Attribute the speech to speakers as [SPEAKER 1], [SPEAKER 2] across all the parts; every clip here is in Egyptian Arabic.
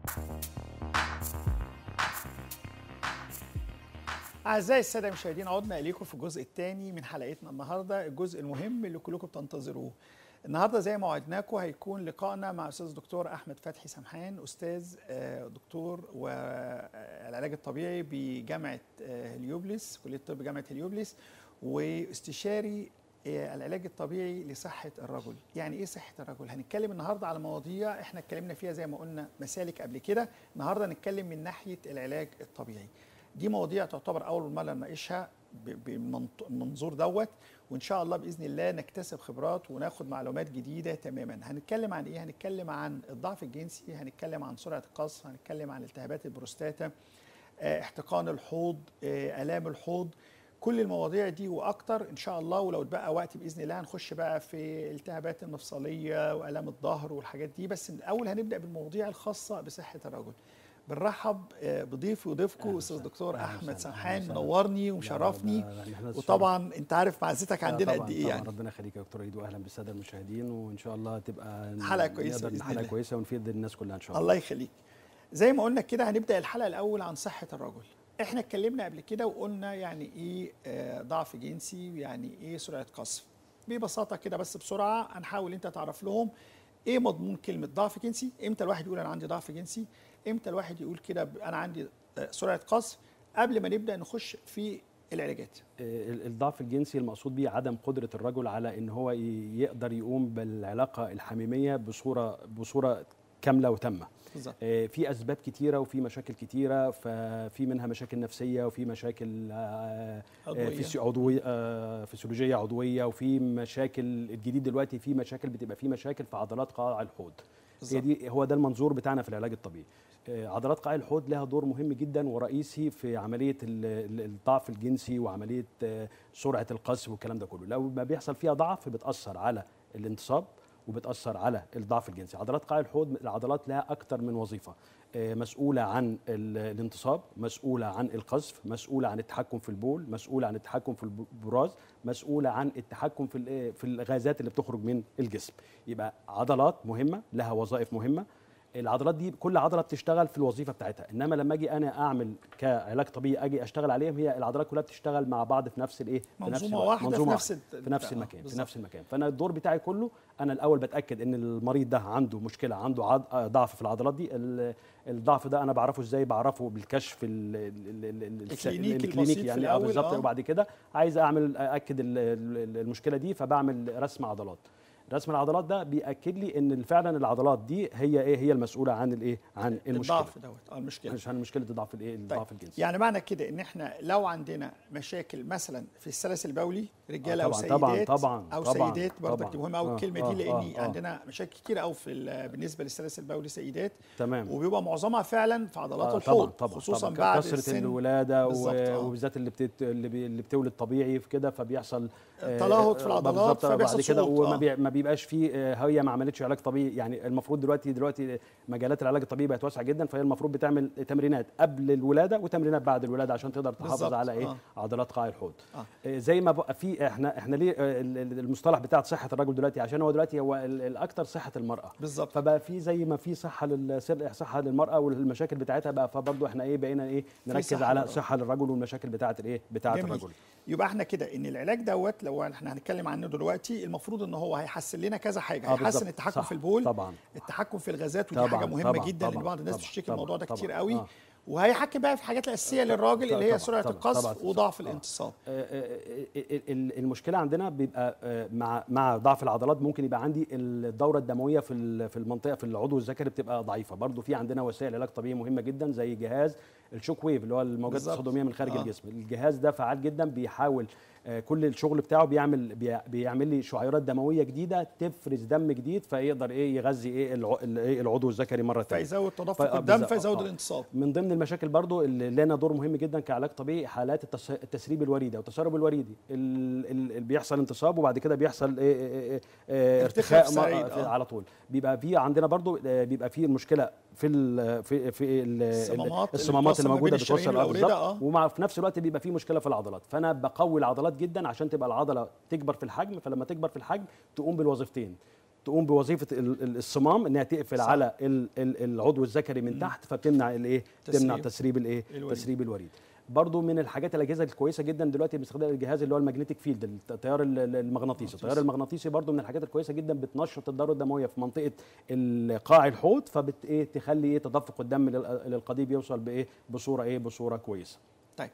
[SPEAKER 1] أعزائي السادة المشاهدين عدنا إليكم في الجزء الثاني من حلقتنا النهاردة الجزء المهم اللي كلكم بتنتظروه النهاردة زي ما وعدناكم هيكون لقائنا مع أستاذ دكتور أحمد فتحي سمحان أستاذ آه، دكتور والعلاج الطبيعي بجامعة آه، هليوبلس كلية الطب جامعة هليوبلس واستشاري آه، العلاج الطبيعي لصحة الرجل يعني إيه صحة الرجل؟ هنتكلم النهاردة على مواضيع إحنا اتكلمنا فيها زي ما قلنا مسالك قبل كده النهاردة نتكلم من ناحية العلاج الطبيعي دي مواضيع تعتبر اول مره نناقشها بالمنظور دوت وان شاء الله باذن الله نكتسب خبرات وناخد معلومات جديده تماما هنتكلم عن ايه هنتكلم عن الضعف الجنسي هنتكلم عن سرعه القصف هنتكلم عن التهابات البروستاتا آه، احتقان الحوض آه، الام الحوض كل المواضيع دي واكتر ان شاء الله ولو اتبقى وقت باذن الله هنخش بقى في التهابات المفصليه والام الظهر والحاجات دي بس الاول هنبدا بالمواضيع الخاصه بصحه الرجل بنرحب آه، بضيفي وضيفكم
[SPEAKER 2] أهلا
[SPEAKER 1] استاذ
[SPEAKER 2] وسهلا.
[SPEAKER 1] دكتور
[SPEAKER 2] أهلا
[SPEAKER 1] احمد
[SPEAKER 2] وسهلا.
[SPEAKER 1] سمحان
[SPEAKER 2] أهلا وسهلا.
[SPEAKER 1] منورني ومشرفني
[SPEAKER 2] لا، لا، لا، إحنا
[SPEAKER 1] وطبعا انت عارف معزتك
[SPEAKER 2] لا،
[SPEAKER 1] عندنا
[SPEAKER 2] طبعاً،
[SPEAKER 1] قد ايه
[SPEAKER 2] طبعاً
[SPEAKER 1] يعني
[SPEAKER 2] ربنا يخليك يا دكتور عيد واهلا بالساده المشاهدين وان شاء الله تبقى
[SPEAKER 1] حلقة كويسة
[SPEAKER 2] نقدر-
[SPEAKER 1] بإذن
[SPEAKER 2] حلقه
[SPEAKER 1] الله.
[SPEAKER 2] كويسه ونفيد الناس كلها ان شاء الله
[SPEAKER 1] الله يخليك زي ما قلنا كده هنبدا الحلقه الاول عن صحه الرجل احنا اتكلمنا قبل كده وقلنا يعني ايه آه، ضعف جنسي ويعني ايه سرعه قصف ببساطه كده بس بسرعه هنحاول انت تعرف لهم ايه مضمون كلمه ضعف جنسي امتى الواحد يقول انا عندي ضعف جنسي امتى الواحد يقول كده ب- انا عندي آه، سرعه قصف قبل ما نبدا نخش في العلاجات
[SPEAKER 2] ال- الضعف الجنسي المقصود به عدم قدره الرجل على ان هو ي- يقدر يقوم بالعلاقه الحميميه بصوره بصوره كامله وتامه
[SPEAKER 1] بالظبط
[SPEAKER 2] آه، في اسباب كتيره وفي مشاكل كتيره ففي منها مشاكل نفسيه وفي مشاكل آه،
[SPEAKER 1] عضوية.
[SPEAKER 2] آه، فيسيو- عضويه آه، فسيولوجيه عضويه وفي مشاكل الجديد دلوقتي في مشاكل بتبقى في مشاكل في عضلات قاع الحوض هي
[SPEAKER 1] بالظبط.
[SPEAKER 2] دي هو ده المنظور بتاعنا في العلاج الطبيعي آه، عضلات قاع الحوض لها دور مهم جدا ورئيسي في عمليه ال- ال- الضعف الجنسي وعمليه آه، سرعه القذف والكلام ده كله لو ما بيحصل فيها ضعف بتاثر على الانتصاب وبتاثر على الضعف الجنسي عضلات قاع الحوض العضلات لها اكتر من وظيفه آه، مسؤوله عن ال- الانتصاب مسؤوله عن القذف مسؤوله عن التحكم في البول مسؤوله عن التحكم في البراز مسؤوله عن التحكم في الإيه؟ في الغازات اللي بتخرج من الجسم يبقى عضلات مهمه لها وظائف مهمه العضلات دي كل عضله بتشتغل في الوظيفه بتاعتها انما لما اجي انا اعمل كعلاج طبيعي اجي اشتغل عليهم هي العضلات كلها بتشتغل مع بعض في نفس الايه في نفس
[SPEAKER 1] منظومة
[SPEAKER 2] الوقت.
[SPEAKER 1] واحدة في
[SPEAKER 2] منظومة
[SPEAKER 1] نفس
[SPEAKER 2] واحدة.
[SPEAKER 1] الت-
[SPEAKER 2] في نفس
[SPEAKER 1] بتاع-
[SPEAKER 2] المكان في
[SPEAKER 1] بالظبط.
[SPEAKER 2] نفس المكان فانا الدور بتاعي كله انا الاول بتاكد ان المريض ده عنده مشكله عنده عض... آه، ضعف في العضلات دي ال- الضعف ده انا بعرفه ازاي بعرفه بالكشف ال... ال... ال... ال...
[SPEAKER 1] الكلينيكي البسيط في
[SPEAKER 2] يعني آه
[SPEAKER 1] الأول،
[SPEAKER 2] بالظبط
[SPEAKER 1] آه.
[SPEAKER 2] وبعد كده عايز اعمل اكد ال- ال- المشكله دي فبعمل رسم عضلات رسم العضلات ده بياكد لي ان فعلا العضلات دي هي ايه هي المسؤوله عن الايه عن المشكله
[SPEAKER 1] الضعف دوت اه المشكله
[SPEAKER 2] عشان مشكله الضعف الايه
[SPEAKER 1] طيب
[SPEAKER 2] الضعف الجنسي
[SPEAKER 1] يعني معنى كده ان احنا لو عندنا مشاكل مثلا في السلاسل البولي رجاله
[SPEAKER 2] آه
[SPEAKER 1] او
[SPEAKER 2] طبعاً،
[SPEAKER 1] سيدات
[SPEAKER 2] طبعاً، طبعاً،
[SPEAKER 1] او
[SPEAKER 2] طبعاً،
[SPEAKER 1] سيدات برضك
[SPEAKER 2] طبعاً.
[SPEAKER 1] دي مهمه قوي
[SPEAKER 2] آه،
[SPEAKER 1] الكلمه
[SPEAKER 2] آه،
[SPEAKER 1] دي لان
[SPEAKER 2] آه، آه.
[SPEAKER 1] عندنا مشاكل كتير قوي في ال- بالنسبه للسلاسل البولي سيدات
[SPEAKER 2] تمام
[SPEAKER 1] وبيبقى معظمها فعلا في عضلات
[SPEAKER 2] آه،
[SPEAKER 1] الحوض
[SPEAKER 2] طبعا طبعا
[SPEAKER 1] خصوصا
[SPEAKER 2] طبعا
[SPEAKER 1] بعد
[SPEAKER 2] كثره
[SPEAKER 1] السن
[SPEAKER 2] الولاده
[SPEAKER 1] بالظبط، آه.
[SPEAKER 2] و- وبالذات اللي بتت... اللي, بي... اللي بتولد طبيعي في كده فبيحصل آه،
[SPEAKER 1] تلهط في
[SPEAKER 2] آه،
[SPEAKER 1] العضلات،
[SPEAKER 2] بالظبط، آه،
[SPEAKER 1] فبيحصل
[SPEAKER 2] بعد كده
[SPEAKER 1] سقوط،
[SPEAKER 2] وما
[SPEAKER 1] آه.
[SPEAKER 2] بي... ما بيبقاش فيه آه، هي ما عملتش علاج طبيعي يعني المفروض دلوقتي دلوقتي مجالات العلاج الطبيعي بقت واسعه جدا فهي المفروض بتعمل تمرينات قبل الولاده وتمرينات بعد الولاده عشان تقدر تحافظ
[SPEAKER 1] بالظبط،
[SPEAKER 2] على ايه
[SPEAKER 1] آه.
[SPEAKER 2] عضلات قاع الحوض
[SPEAKER 1] آه.
[SPEAKER 2] آه، زي ما بقى في احنا احنا ليه آه، ال- ال- المصطلح بتاع صحه الرجل دلوقتي عشان هو دلوقتي هو ال- الاكثر صحه المراه
[SPEAKER 1] بالظبط
[SPEAKER 2] فبقى في زي ما في صحه للسر صحه للمراه والمشاكل بتاعتها بقى فبرضه احنا ايه بقينا ايه نركز
[SPEAKER 1] صحة
[SPEAKER 2] على
[SPEAKER 1] للرجل.
[SPEAKER 2] صحه للرجل والمشاكل بتاعه الايه بتاعه
[SPEAKER 1] جميل.
[SPEAKER 2] الرجل
[SPEAKER 1] يبقى احنا كده ان العلاج دوت لو احنا هنتكلم عنه دلوقتي المفروض ان هو هيحسن لنا كذا حاجه
[SPEAKER 2] آه،
[SPEAKER 1] هيحسن
[SPEAKER 2] بالظبط.
[SPEAKER 1] التحكم
[SPEAKER 2] صح.
[SPEAKER 1] في البول
[SPEAKER 2] طبعا
[SPEAKER 1] التحكم في الغازات ودي
[SPEAKER 2] طبعاً،
[SPEAKER 1] حاجه مهمه
[SPEAKER 2] طبعاً،
[SPEAKER 1] جدا لان
[SPEAKER 2] طبعاً،
[SPEAKER 1] بعض الناس
[SPEAKER 2] طبعاً،
[SPEAKER 1] بتشتكي من الموضوع ده
[SPEAKER 2] طبعاً،
[SPEAKER 1] كتير
[SPEAKER 2] طبعاً.
[SPEAKER 1] قوي
[SPEAKER 2] آه.
[SPEAKER 1] وهيحكي بقى في الحاجات الاساسيه للراجل اللي هي
[SPEAKER 2] طبعاً،
[SPEAKER 1] سرعه
[SPEAKER 2] طبعاً،
[SPEAKER 1] القذف
[SPEAKER 2] طبعاً.
[SPEAKER 1] وضعف
[SPEAKER 2] آه.
[SPEAKER 1] الانتصاب
[SPEAKER 2] آه، آه، آه، ال- المشكله عندنا بيبقى آه، مع مع ضعف العضلات ممكن يبقى عندي الدوره الدمويه في ال- في المنطقه في العضو الذكري بتبقى ضعيفه برضو في عندنا وسائل علاج طبيعي مهمه جدا زي جهاز الشوك ويف اللي هو الموجات
[SPEAKER 1] بالظبط.
[SPEAKER 2] الصدميه من خارج
[SPEAKER 1] آه.
[SPEAKER 2] الجسم الجهاز ده فعال جدا بيحاول آه، كل الشغل بتاعه بيعمل بي- بيعمل لي شعيرات دمويه جديده تفرز دم جديد فيقدر ايه يغذي ايه الع- ال- إيه العضو الذكري مره ثانيه
[SPEAKER 1] فيزود تدفق
[SPEAKER 2] فا-
[SPEAKER 1] الدم
[SPEAKER 2] بالظبط.
[SPEAKER 1] فيزود
[SPEAKER 2] آه.
[SPEAKER 1] الانتصاب
[SPEAKER 2] من ضمن المشاكل برضو اللي لنا دور مهم جدا كعلاج طبيعي حالات التس- التسريب الوريدي او التسرب الوريدي ال- ال- اللي بيحصل انتصاب وبعد كده بيحصل إيه إيه إيه إيه
[SPEAKER 1] ارتخاء
[SPEAKER 2] ارتخاء
[SPEAKER 1] سريع،
[SPEAKER 2] ما- في-
[SPEAKER 1] آه.
[SPEAKER 2] على طول بيبقى في عندنا برضو آه، بيبقى في المشكله في ال في في ال-
[SPEAKER 1] الصمامات اللي
[SPEAKER 2] الصمامات
[SPEAKER 1] بتوصل
[SPEAKER 2] اللي
[SPEAKER 1] ما بين
[SPEAKER 2] موجوده
[SPEAKER 1] الشرايين
[SPEAKER 2] بتوصل آه،
[SPEAKER 1] والأوردة،
[SPEAKER 2] بالظبط
[SPEAKER 1] آه.
[SPEAKER 2] ومع في نفس الوقت بيبقى في مشكله في العضلات فانا بقوي العضلات جدا عشان تبقى العضله تكبر في الحجم فلما تكبر في الحجم تقوم بالوظيفتين تقوم بوظيفه ال- ال- الصمام انها تقفل
[SPEAKER 1] صح.
[SPEAKER 2] على ال- ال- العضو الذكري من تحت فبتمنع الايه تمنع
[SPEAKER 1] تسريب.
[SPEAKER 2] تسريب الايه
[SPEAKER 1] الوريد.
[SPEAKER 2] تسريب الوريد برضو من الحاجات الاجهزه الكويسه جدا دلوقتي بنستخدم الجهاز اللي هو الماجنتيك فيلد التيار ال- ال- المغناطيسي التيار المغناطيسي برضو من الحاجات الكويسه جدا بتنشط الدوره الدمويه في منطقه ال- قاع الحوض فبت ايه تخلي ايه تدفق الدم لل- للقضيب يوصل بايه بصوره ايه بصوره كويسه
[SPEAKER 1] طيب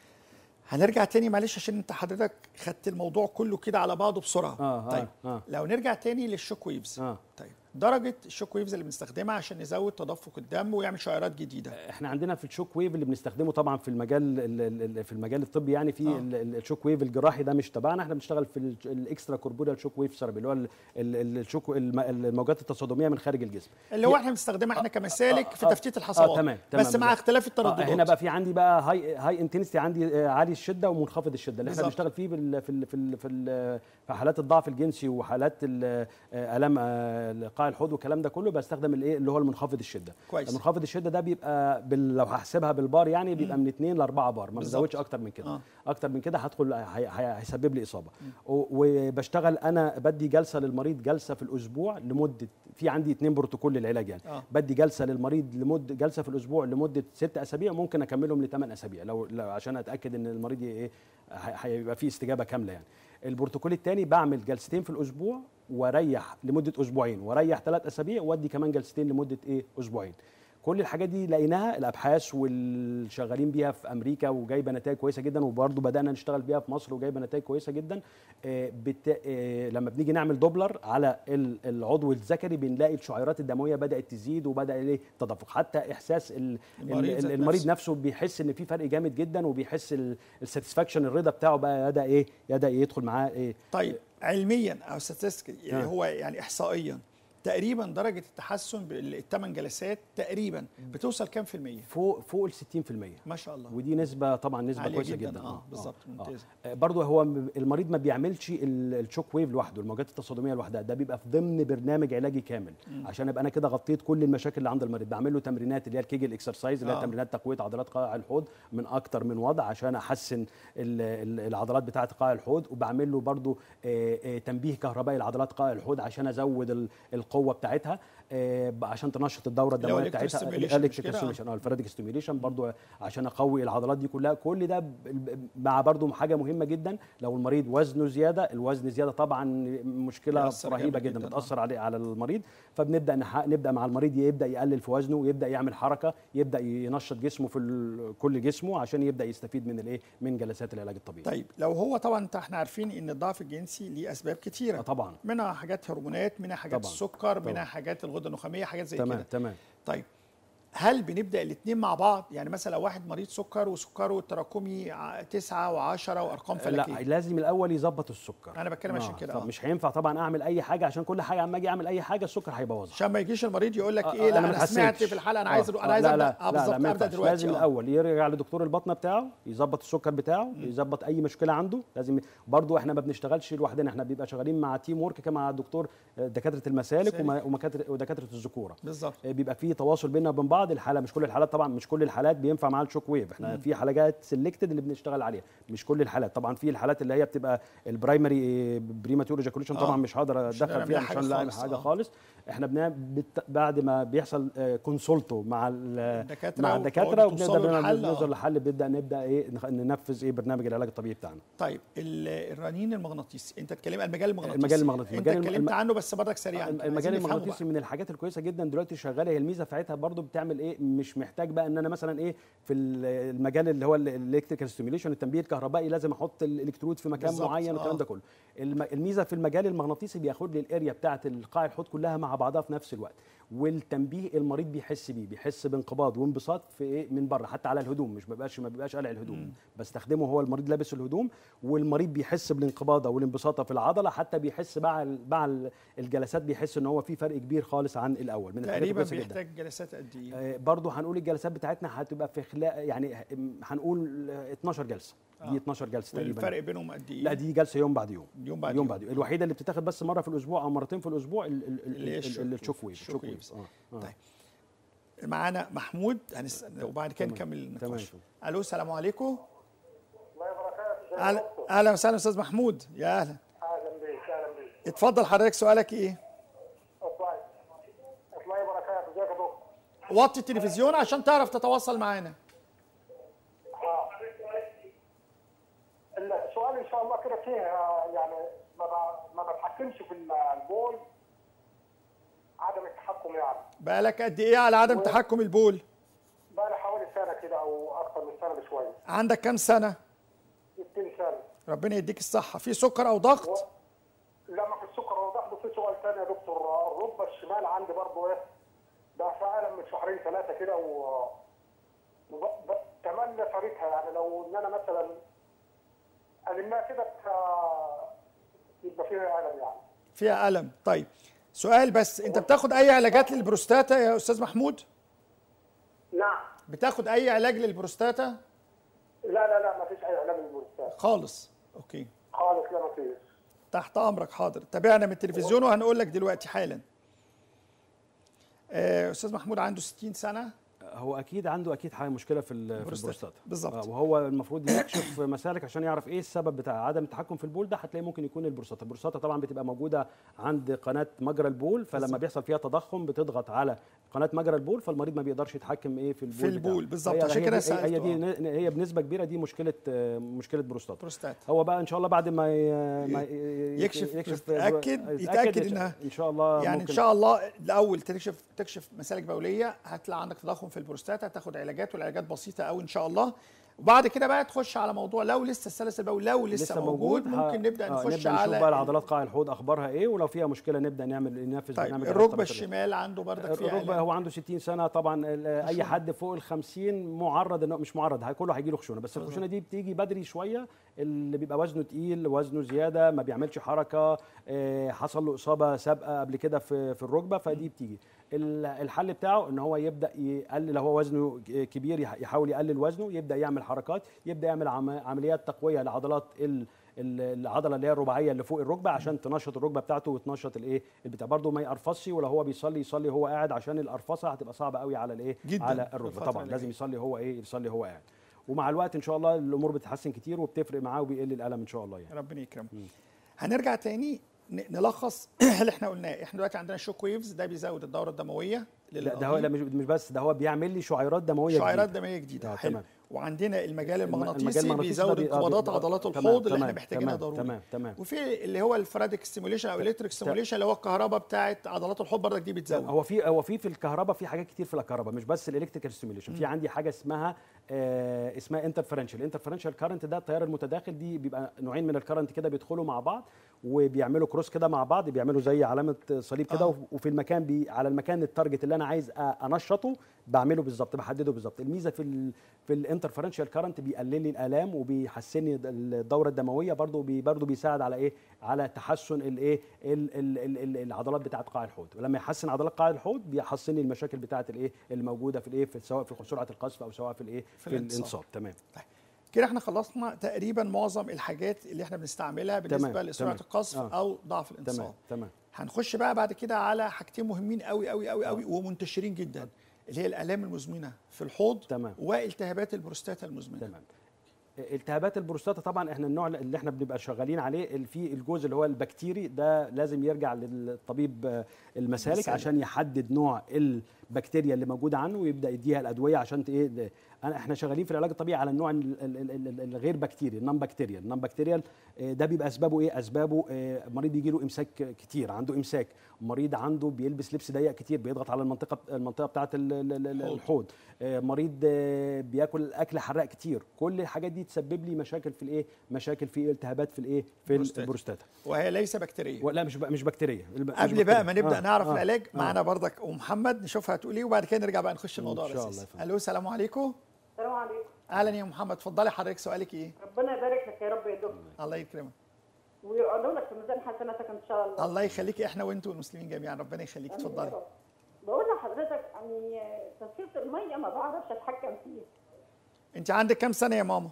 [SPEAKER 1] هنرجع تاني معلش عشان انت حضرتك خدت الموضوع كله كده على بعضه بسرعه
[SPEAKER 2] آه، آه،
[SPEAKER 1] طيب
[SPEAKER 2] آه.
[SPEAKER 1] لو نرجع تاني للشوك ويفز
[SPEAKER 2] اه
[SPEAKER 1] طيب درجه الشوك ويفز اللي بنستخدمها عشان نزود تدفق الدم ويعمل شعيرات جديده
[SPEAKER 2] احنا عندنا في الشوك ويف اللي بنستخدمه طبعا في المجال ال- ال- ال- في المجال الطبي يعني في
[SPEAKER 1] آه.
[SPEAKER 2] ال- ال- الشوك ويف الجراحي ده مش تبعنا احنا بنشتغل في ال- الاكسترا كوربوريال شوك ويف ثيرابي اللي هو ال- ال- الشوك الم- الموجات التصادميه من خارج الجسم
[SPEAKER 1] اللي هو احنا بنستخدمها احنا كمسالك في
[SPEAKER 2] آه،
[SPEAKER 1] تفتيت الحصوات
[SPEAKER 2] اه تمام تمام
[SPEAKER 1] بس مع
[SPEAKER 2] بالظبط.
[SPEAKER 1] اختلاف
[SPEAKER 2] آه
[SPEAKER 1] الترددات
[SPEAKER 2] هنا بقى في عندي بقى هاي هاي انتنستي عندي آه، عالي الشده ومنخفض الشده اللي احنا
[SPEAKER 1] بالظبط.
[SPEAKER 2] بنشتغل فيه بال- في ال- في ال- في ال- في حالات الضعف الجنسي وحالات ال- آه، الام آه، قاع الحوض والكلام ده كله بستخدم الايه اللي هو المنخفض الشده
[SPEAKER 1] كويس.
[SPEAKER 2] منخفض الشده ده بيبقى بال... لو هحسبها بالبار يعني بيبقى من 2 ل 4 بار ما
[SPEAKER 1] بالظبط.
[SPEAKER 2] بزودش اكتر من كده
[SPEAKER 1] آه.
[SPEAKER 2] اكتر من كده هدخل هي- هي- هيسبب لي اصابه و- وبشتغل انا بدي جلسه للمريض جلسه في الاسبوع لمده في عندي اتنين بروتوكول للعلاج يعني
[SPEAKER 1] آه.
[SPEAKER 2] بدي جلسه للمريض لمده جلسه في الاسبوع لمده ست اسابيع ممكن اكملهم لثمان اسابيع لو, لو عشان اتاكد ان المريض ي- ايه هي- هيبقى فيه استجابه كامله يعني البروتوكول الثاني بعمل جلستين في الاسبوع واريح لمده اسبوعين واريح ثلاث اسابيع وادي كمان جلستين لمده ايه اسبوعين كل الحاجات دي لقيناها الابحاث والشغالين بيها في امريكا وجايبه نتائج كويسه جدا وبرضه بدانا نشتغل بيها في مصر وجايبه نتائج كويسه جدا آه، بت... آه، لما بنيجي نعمل دوبلر على ال- العضو الذكري بنلاقي الشعيرات الدمويه بدات تزيد وبدا ايه تدفق حتى احساس ال...
[SPEAKER 1] المريض
[SPEAKER 2] ال-
[SPEAKER 1] ذات
[SPEAKER 2] المريض
[SPEAKER 1] نفسه.
[SPEAKER 2] نفسه بيحس ان في فرق جامد جدا وبيحس الساتسفاكشن الرضا بتاعه بقى بدا ايه يبدا يدخل معاه ايه
[SPEAKER 1] طيب علميا او statistical اللي
[SPEAKER 2] آه.
[SPEAKER 1] هو يعني احصائيا تقريبا درجه التحسن بالثمان جلسات تقريبا بتوصل كام في الميه
[SPEAKER 2] فوق فوق ال 60%
[SPEAKER 1] ما شاء الله
[SPEAKER 2] ودي نسبه طبعا نسبه
[SPEAKER 1] عالية
[SPEAKER 2] كويسه
[SPEAKER 1] جداً،
[SPEAKER 2] جدا,
[SPEAKER 1] آه، بالظبط، ممتاز.
[SPEAKER 2] آه. برضه هو م- المريض ما بيعملش ال- الشوك ويف لوحده الموجات التصادميه لوحدها ده بيبقى في ضمن برنامج علاجي كامل عشان ابقى انا كده غطيت كل المشاكل اللي عند المريض بعمل له تمرينات اللي هي الكيجل اكسرسايز اللي هي
[SPEAKER 1] آه.
[SPEAKER 2] تمرينات تقويه عضلات قاع الحوض من اكتر من وضع عشان احسن ال- ال- العضلات بتاعه قاع الحوض وبعمل له برضه آه، آه، تنبيه كهربائي لعضلات قاع الحوض عشان ازود ال- القوه بتاعتها آه، عشان تنشط الدوره
[SPEAKER 1] اللي هو
[SPEAKER 2] الدمويه
[SPEAKER 1] electric
[SPEAKER 2] بتاعتها
[SPEAKER 1] stimulation، مش
[SPEAKER 2] الالكتريك
[SPEAKER 1] كده؟ آه.
[SPEAKER 2] ستيميوليشن اه الفراديك ستيميوليشن برضو عشان اقوي العضلات دي كلها كل ده ب- ب- مع برضو حاجه مهمه جدا لو المريض وزنه زياده الوزن زياده طبعا مشكله
[SPEAKER 1] بيأثر
[SPEAKER 2] رهيبه
[SPEAKER 1] جامد
[SPEAKER 2] جدا
[SPEAKER 1] جداً، آه.
[SPEAKER 2] بتاثر عليه على المريض فبنبدا نح- نبدا مع المريض يبدا يقلل في وزنه يبدا يعمل حركه يبدا ينشط جسمه في ال- كل جسمه عشان يبدا يستفيد من الايه من جلسات العلاج الطبيعي
[SPEAKER 1] طيب لو هو طبعا انت احنا عارفين ان الضعف الجنسي ليه اسباب كتيره
[SPEAKER 2] آه طبعا
[SPEAKER 1] منها حاجات هرمونات منها حاجات
[SPEAKER 2] طبعًا،
[SPEAKER 1] السكر
[SPEAKER 2] طبعًا.
[SPEAKER 1] منها حاجات الغده النخاميه حاجات زي
[SPEAKER 2] تمام
[SPEAKER 1] كده
[SPEAKER 2] تمام
[SPEAKER 1] طيب هل بنبدا الاثنين مع بعض يعني مثلا لو واحد مريض سكر وسكره التراكمي ع- تسعة وعشرة وارقام
[SPEAKER 2] لا
[SPEAKER 1] فلكيه
[SPEAKER 2] لازم الاول يظبط السكر
[SPEAKER 1] أنا بتكلم عشان كده،
[SPEAKER 2] طب
[SPEAKER 1] آه.
[SPEAKER 2] مش هينفع طبعا اعمل اي حاجه عشان كل حاجه اما اجي اعمل اي حاجه السكر هيبوظها
[SPEAKER 1] عشان ما يجيش المريض يقول لك
[SPEAKER 2] آه،
[SPEAKER 1] ايه لا
[SPEAKER 2] ما
[SPEAKER 1] انا سمعت
[SPEAKER 2] اتحسنتش.
[SPEAKER 1] في الحلقه انا عايز
[SPEAKER 2] آه،
[SPEAKER 1] انا عايز
[SPEAKER 2] لا
[SPEAKER 1] ابدا
[SPEAKER 2] لا
[SPEAKER 1] اه
[SPEAKER 2] لا لا
[SPEAKER 1] بالظبط
[SPEAKER 2] ما
[SPEAKER 1] ابدا
[SPEAKER 2] ينفعش.
[SPEAKER 1] دلوقتي
[SPEAKER 2] لازم
[SPEAKER 1] آه.
[SPEAKER 2] الاول يرجع لدكتور البطنه بتاعه يظبط السكر بتاعه يظبط اي مشكله عنده لازم برضو احنا ما بنشتغلش لوحدنا احنا بيبقى شغالين مع تيم ورك كما مع دكتور آه، دكاتره المسالك
[SPEAKER 1] مسالك.
[SPEAKER 2] وما- ومكاتر- ودكاتره الذكوره
[SPEAKER 1] بالظبط
[SPEAKER 2] آه، بيبقى في تواصل بيننا وبين بعض الحاله مش كل الحالات طبعا مش كل الحالات بينفع معاها الشوك ويف احنا في حالات سيلكتد اللي بنشتغل عليها مش كل الحالات طبعا في الحالات اللي هي بتبقى البرايمري بريماتور ايجاكوليشن
[SPEAKER 1] آه.
[SPEAKER 2] طبعا مش هقدر
[SPEAKER 1] مش
[SPEAKER 2] اتدخل
[SPEAKER 1] هنعمل
[SPEAKER 2] فيها
[SPEAKER 1] لها
[SPEAKER 2] مش
[SPEAKER 1] حاجة
[SPEAKER 2] هنعمل
[SPEAKER 1] خالص،
[SPEAKER 2] حاجه
[SPEAKER 1] آه.
[SPEAKER 2] خالص احنا بنعمل بت- بعد ما بيحصل كونسولتو مع ال-
[SPEAKER 1] الدكاترة
[SPEAKER 2] مع
[SPEAKER 1] وتقعدوا
[SPEAKER 2] الدكاتره
[SPEAKER 1] توصلوا
[SPEAKER 2] وبنقدر
[SPEAKER 1] لحل، آه.
[SPEAKER 2] نوصل لحل بنبدا نبدا ايه نخ- ننفذ ايه برنامج العلاج الطبيعي بتاعنا
[SPEAKER 1] طيب ال- الرنين المغناطيسي انت اتكلم المجال المغناطيسي
[SPEAKER 2] المجال المغناطيسي.
[SPEAKER 1] انت
[SPEAKER 2] المجال الم-
[SPEAKER 1] اتكلمت
[SPEAKER 2] الم-
[SPEAKER 1] عنه بس برضك سريعا
[SPEAKER 2] الم-
[SPEAKER 1] عايزين
[SPEAKER 2] المجال
[SPEAKER 1] نفهمه
[SPEAKER 2] المغناطيسي
[SPEAKER 1] بقى.
[SPEAKER 2] من الحاجات الكويسه جدا دلوقتي شغاله هي الميزه بتاعتها برضو بتعمل ايه مش محتاج بقى ان انا مثلا ايه في ال- المجال اللي هو الالكتريكال ستيميوليشن التنبيه الكهربائي لازم احط الالكترود في مكان
[SPEAKER 1] بالظبط،
[SPEAKER 2] معين والكلام
[SPEAKER 1] آه.
[SPEAKER 2] ده كله الم- الميزه في المجال المغناطيسي بياخد لي الاريا بتاعه القاع الحوض كلها مع بعضها في نفس الوقت والتنبيه المريض بيحس بيه بيحس بانقباض وانبساط في ايه من بره حتى على الهدوم مش ما بيبقاش ما بيبقاش قلع الهدوم بستخدمه هو المريض لابس الهدوم والمريض بيحس بالانقباض او الانبساط في العضله حتى بيحس مع ال- مع ال- الجلسات بيحس ان هو في فرق كبير خالص عن الاول من الحاجات
[SPEAKER 1] تقريبا
[SPEAKER 2] الكويسه جدا
[SPEAKER 1] بيحتاج جلسات قد ايه
[SPEAKER 2] آه، برضو هنقول الجلسات بتاعتنا هتبقى في خلال يعني ه- هنقول آه، 12 جلسه دي
[SPEAKER 1] آه.
[SPEAKER 2] 12 جلسه تقريبا
[SPEAKER 1] والفرق بينهم قد ايه
[SPEAKER 2] لا دي جلسه يوم بعد يوم
[SPEAKER 1] يوم بعد
[SPEAKER 2] يوم
[SPEAKER 1] يوم.
[SPEAKER 2] بعد يوم الوحيده اللي بتتاخد بس مره في الاسبوع او مرتين في الاسبوع ال- ال- ال-
[SPEAKER 1] اللي هي
[SPEAKER 2] ال-
[SPEAKER 1] الشوك
[SPEAKER 2] ال-
[SPEAKER 1] ويف.
[SPEAKER 2] الشوك ويف
[SPEAKER 1] الشوك
[SPEAKER 2] الشوك
[SPEAKER 1] ويفز.
[SPEAKER 2] ويف اه آه.
[SPEAKER 1] طيب معانا محمود هنس... وبعد كده
[SPEAKER 2] تمام.
[SPEAKER 1] نكمل النقاش
[SPEAKER 2] تمام.
[SPEAKER 1] الو السلام عليكم
[SPEAKER 3] الله وبركاته
[SPEAKER 1] اهلا اهلا وسهلا استاذ محمود يا اهلا
[SPEAKER 3] اهلا بك اهلا بك
[SPEAKER 1] اتفضل حضرتك سؤالك ايه وطي التلفزيون عشان تعرف تتواصل معانا
[SPEAKER 3] السؤال ان شاء الله كده فيه آه، يعني ما ب- ما بتحكمش في البول عدم التحكم يعني
[SPEAKER 1] بقالك قد ايه على عدم تحكم البول
[SPEAKER 3] بقى لي حوالي سنه كده او اكثر من سنه بشويه
[SPEAKER 1] عندك كام سنه
[SPEAKER 3] 60 سنه
[SPEAKER 1] ربنا يديك الصحه في سكر او ضغط
[SPEAKER 3] و... لما في السكر وضحت في سؤال ثاني يا دكتور الركبه الشمال عندي برضه ايه ده فعلا من شهرين ثلاثه كده و وب... ب... تملى طريقها يعني لو ان انا مثلا المها كده ت- يبقى فيها الم يعني
[SPEAKER 1] فيها الم طيب سؤال بس انت بتاخد اي علاجات للبروستاتا يا استاذ محمود
[SPEAKER 3] نعم
[SPEAKER 1] بتاخد اي علاج للبروستاتا
[SPEAKER 3] لا لا لا ما فيش اي علاج للبروستات
[SPEAKER 1] خالص اوكي
[SPEAKER 3] خالص لا ما فيش
[SPEAKER 1] تحت امرك حاضر تابعنا من التلفزيون وهنقول لك دلوقتي حالا آه، استاذ محمود عنده 60 سنه
[SPEAKER 2] هو اكيد عنده اكيد حاجه مشكله في ال- في
[SPEAKER 1] البروستاتا.
[SPEAKER 2] البروستاتا
[SPEAKER 1] بالظبط.
[SPEAKER 2] آه، وهو المفروض يكشف مسالك عشان يعرف ايه السبب بتاع عدم التحكم في البول ده هتلاقي ممكن يكون البروستاتا البروستاتا طبعا بتبقى موجوده عند قناه مجرى البول فلما
[SPEAKER 1] بالظبط.
[SPEAKER 2] بيحصل فيها تضخم بتضغط على قناه مجرى البول فالمريض ما بيقدرش يتحكم ايه في البول
[SPEAKER 1] في البول،
[SPEAKER 2] بتاعه.
[SPEAKER 1] بالظبط.
[SPEAKER 2] هي-
[SPEAKER 1] عشان
[SPEAKER 2] هي
[SPEAKER 1] كده
[SPEAKER 2] دي- هي
[SPEAKER 1] سألته،
[SPEAKER 2] دي ن- هي بنسبه كبيره دي مشكله آه، مشكله بروستاتا
[SPEAKER 1] بروستاتا
[SPEAKER 2] هو بقى ان شاء الله بعد ما ي- ما ي-
[SPEAKER 1] يكشف-
[SPEAKER 2] يكشف
[SPEAKER 1] يتأكد- يتأكد
[SPEAKER 2] إن-
[SPEAKER 1] إنها-
[SPEAKER 2] ان شاء الله
[SPEAKER 1] يعني
[SPEAKER 2] ممكن
[SPEAKER 1] ان شاء الله الاول تكشف تكشف مسالك بوليه هتلاقي عندك تضخم في البروستاتا تاخد علاجات والعلاجات بسيطه قوي ان شاء الله وبعد كده بقى تخش على موضوع لو لسه السلس البولي لو لسه, موجود,
[SPEAKER 2] ه-
[SPEAKER 1] ممكن نبدا
[SPEAKER 2] آه،
[SPEAKER 1] نخش
[SPEAKER 2] نبدأ
[SPEAKER 1] على
[SPEAKER 2] نشوف بقى العضلات قاع الحوض اخبارها ايه ولو فيها مشكله نبدا نعمل ننفذ
[SPEAKER 1] طيب
[SPEAKER 2] برنامج
[SPEAKER 1] الركبه
[SPEAKER 2] الربط
[SPEAKER 1] الشمال عنده بردك فيها
[SPEAKER 2] الركبه
[SPEAKER 1] آلام.
[SPEAKER 2] هو عنده 60 سنه طبعا ال- اي حد فوق ال 50 معرض انه مش معرض هي- كله هيجي له خشونه بس الخشونه دي بتيجي بدري شويه اللي بيبقى وزنه تقيل وزنه زياده ما بيعملش حركه آه، حصل له اصابه سابقه قبل كده في في الركبه فدي بتيجي ال- الحل بتاعه ان هو يبدا يقلل لو هو وزنه كبير يح- يحاول يقلل وزنه يبدا يعمل حركات يبدا يعمل عم- عمليات تقويه لعضلات ال ال- العضله اللي هي الرباعيه اللي فوق الركبه عشان تنشط الركبه بتاعته وتنشط الايه البتاع برضه ما يقرفصش ولا هو بيصلي يصلي هو قاعد عشان القرفصه هتبقى صعبه قوي على الايه
[SPEAKER 1] جداً
[SPEAKER 2] على
[SPEAKER 1] في
[SPEAKER 2] الركبه
[SPEAKER 1] الفترة
[SPEAKER 2] طبعا
[SPEAKER 1] اللي
[SPEAKER 2] لازم
[SPEAKER 1] جاية.
[SPEAKER 2] يصلي هو ايه يصلي هو قاعد ومع الوقت ان شاء الله الامور بتتحسن كتير وبتفرق معاه وبيقل الالم ان شاء الله يعني
[SPEAKER 1] ربنا يكرمه هنرجع تاني ن- نلخص اللي احنا قلناه احنا دلوقتي عندنا شوك ويفز ده بيزود الدوره الدمويه
[SPEAKER 2] لا ده هو لا مش مش بس ده هو بيعمل لي شعيرات دمويه
[SPEAKER 1] شعيرات
[SPEAKER 2] جديدة.
[SPEAKER 1] دمويه جديده
[SPEAKER 2] آه،
[SPEAKER 1] حلو
[SPEAKER 2] تمام.
[SPEAKER 1] وعندنا المجال
[SPEAKER 2] الم-
[SPEAKER 1] المغناطيسي
[SPEAKER 2] المجال
[SPEAKER 1] بيزود
[SPEAKER 2] ده بي- آه،
[SPEAKER 1] انقباضات
[SPEAKER 2] بي-
[SPEAKER 1] عضلات
[SPEAKER 2] تمام،
[SPEAKER 1] الحوض اللي
[SPEAKER 2] تمام،
[SPEAKER 1] احنا محتاجينها
[SPEAKER 2] تمام،
[SPEAKER 1] ضروري
[SPEAKER 2] تمام تمام
[SPEAKER 1] وفي اللي هو الفرادك ستيموليشن او الكتريك ستيموليشن اللي هو الكهرباء بتاعت عضلات الحوض برضك دي بتزود
[SPEAKER 2] هو في هو في في الكهرباء في حاجات كتير في الكهرباء مش بس الالكتريكال ستيميوليشن في عندي حاجه اسمها آه اسمها انترفيرنشال الانترفيرنشال كارنت ده التيار المتداخل دي بيبقى نوعين من الكارنت كده بيدخلوا مع بعض وبيعملوا كروس كده مع بعض بيعملوا زي علامه صليب كده
[SPEAKER 1] آه.
[SPEAKER 2] آه. وفي المكان بي على المكان التارجت اللي انا عايز أ- انشطه بعمله بالظبط بحدده بالظبط الميزه في ال في الانترفيرنشال كارنت بيقلل لي الالام وبيحسن لي الدوره الدمويه برضه بي برضه بيساعد على ايه على تحسن الايه ال- ال- ال- ال- العضلات بتاعه قاع الحوض ولما يحسن عضلات قاع الحوض بيحسن لي المشاكل بتاعه الايه الموجوده في الايه في سواء في سرعه القذف او سواء في الايه
[SPEAKER 1] في
[SPEAKER 2] في,
[SPEAKER 1] الانتصاب.
[SPEAKER 2] الانصاب تمام
[SPEAKER 1] كده احنا خلصنا تقريبا معظم الحاجات اللي احنا بنستعملها بالنسبه
[SPEAKER 2] تمام،
[SPEAKER 1] لسرعه
[SPEAKER 2] تمام.
[SPEAKER 1] القذف
[SPEAKER 2] آه.
[SPEAKER 1] او ضعف الانصاب
[SPEAKER 2] تمام تمام
[SPEAKER 1] هنخش بقى بعد كده على حاجتين مهمين قوي قوي قوي قوي ومنتشرين جدا اللي هي الالام المزمنه في الحوض
[SPEAKER 2] تمام.
[SPEAKER 1] والتهابات البروستاتا المزمنه
[SPEAKER 2] تمام التهابات البروستاتا طبعا احنا النوع اللي احنا بنبقى شغالين عليه ال- في الجزء اللي هو البكتيري ده لازم يرجع للطبيب آه، المسالك
[SPEAKER 1] المسالك.
[SPEAKER 2] عشان يحدد نوع البكتيريا اللي موجوده عنه ويبدا يديها الادويه عشان ت- ايه ده- أنا- احنا شغالين في العلاج الطبيعي على النوع ال- ال- ال- ال- الغير بكتيري النون بكتيريال النون بكتيريال آه، ده بيبقى اسبابه ايه اسبابه آه، مريض يجي له امساك كتير عنده امساك مريض عنده بيلبس لبس ضيق كتير بيضغط على المنطقه المنطقه بتاعه ال- ال- ال-
[SPEAKER 1] الحوض.
[SPEAKER 2] الحوض آه، مريض آه، بياكل اكل حراق كتير كل الحاجات دي تسبب لي مشاكل في الايه مشاكل في التهابات في الايه في
[SPEAKER 1] بروستاتا.
[SPEAKER 2] البروستاتا
[SPEAKER 1] وهي ليس بكتيريه
[SPEAKER 2] لا مش ب- مش بكتيريا الب- مش
[SPEAKER 1] قبل بقى ما
[SPEAKER 2] بكتيريا.
[SPEAKER 1] نبدا
[SPEAKER 2] آه،
[SPEAKER 1] نعرف
[SPEAKER 2] آه،
[SPEAKER 1] العلاج
[SPEAKER 2] آه.
[SPEAKER 1] معانا بردك ام محمد نشوفها هتقول ايه وبعد كده نرجع بقى نخش الموضوع
[SPEAKER 2] إن شاء
[SPEAKER 1] الاساسي
[SPEAKER 2] الله يا فندم.
[SPEAKER 1] الو السلام عليكم
[SPEAKER 4] السلام عليكم
[SPEAKER 1] اهلا يا محمد اتفضلي حضرتك سؤالك ايه
[SPEAKER 4] ربنا يبارك لك يا رب يا دكتور
[SPEAKER 1] الله يكرمك
[SPEAKER 4] ويقعدوا لك في ميزان حسناتك ان شاء الله
[SPEAKER 1] الله يخليكي احنا وانتوا والمسلمين جميعا ربنا يخليك
[SPEAKER 4] آمين يا
[SPEAKER 1] اتفضلي
[SPEAKER 4] رب. بقول لحضرتك يعني تصفيه الميه ما بعرفش اتحكم فيه
[SPEAKER 1] انت عندك كام سنه يا ماما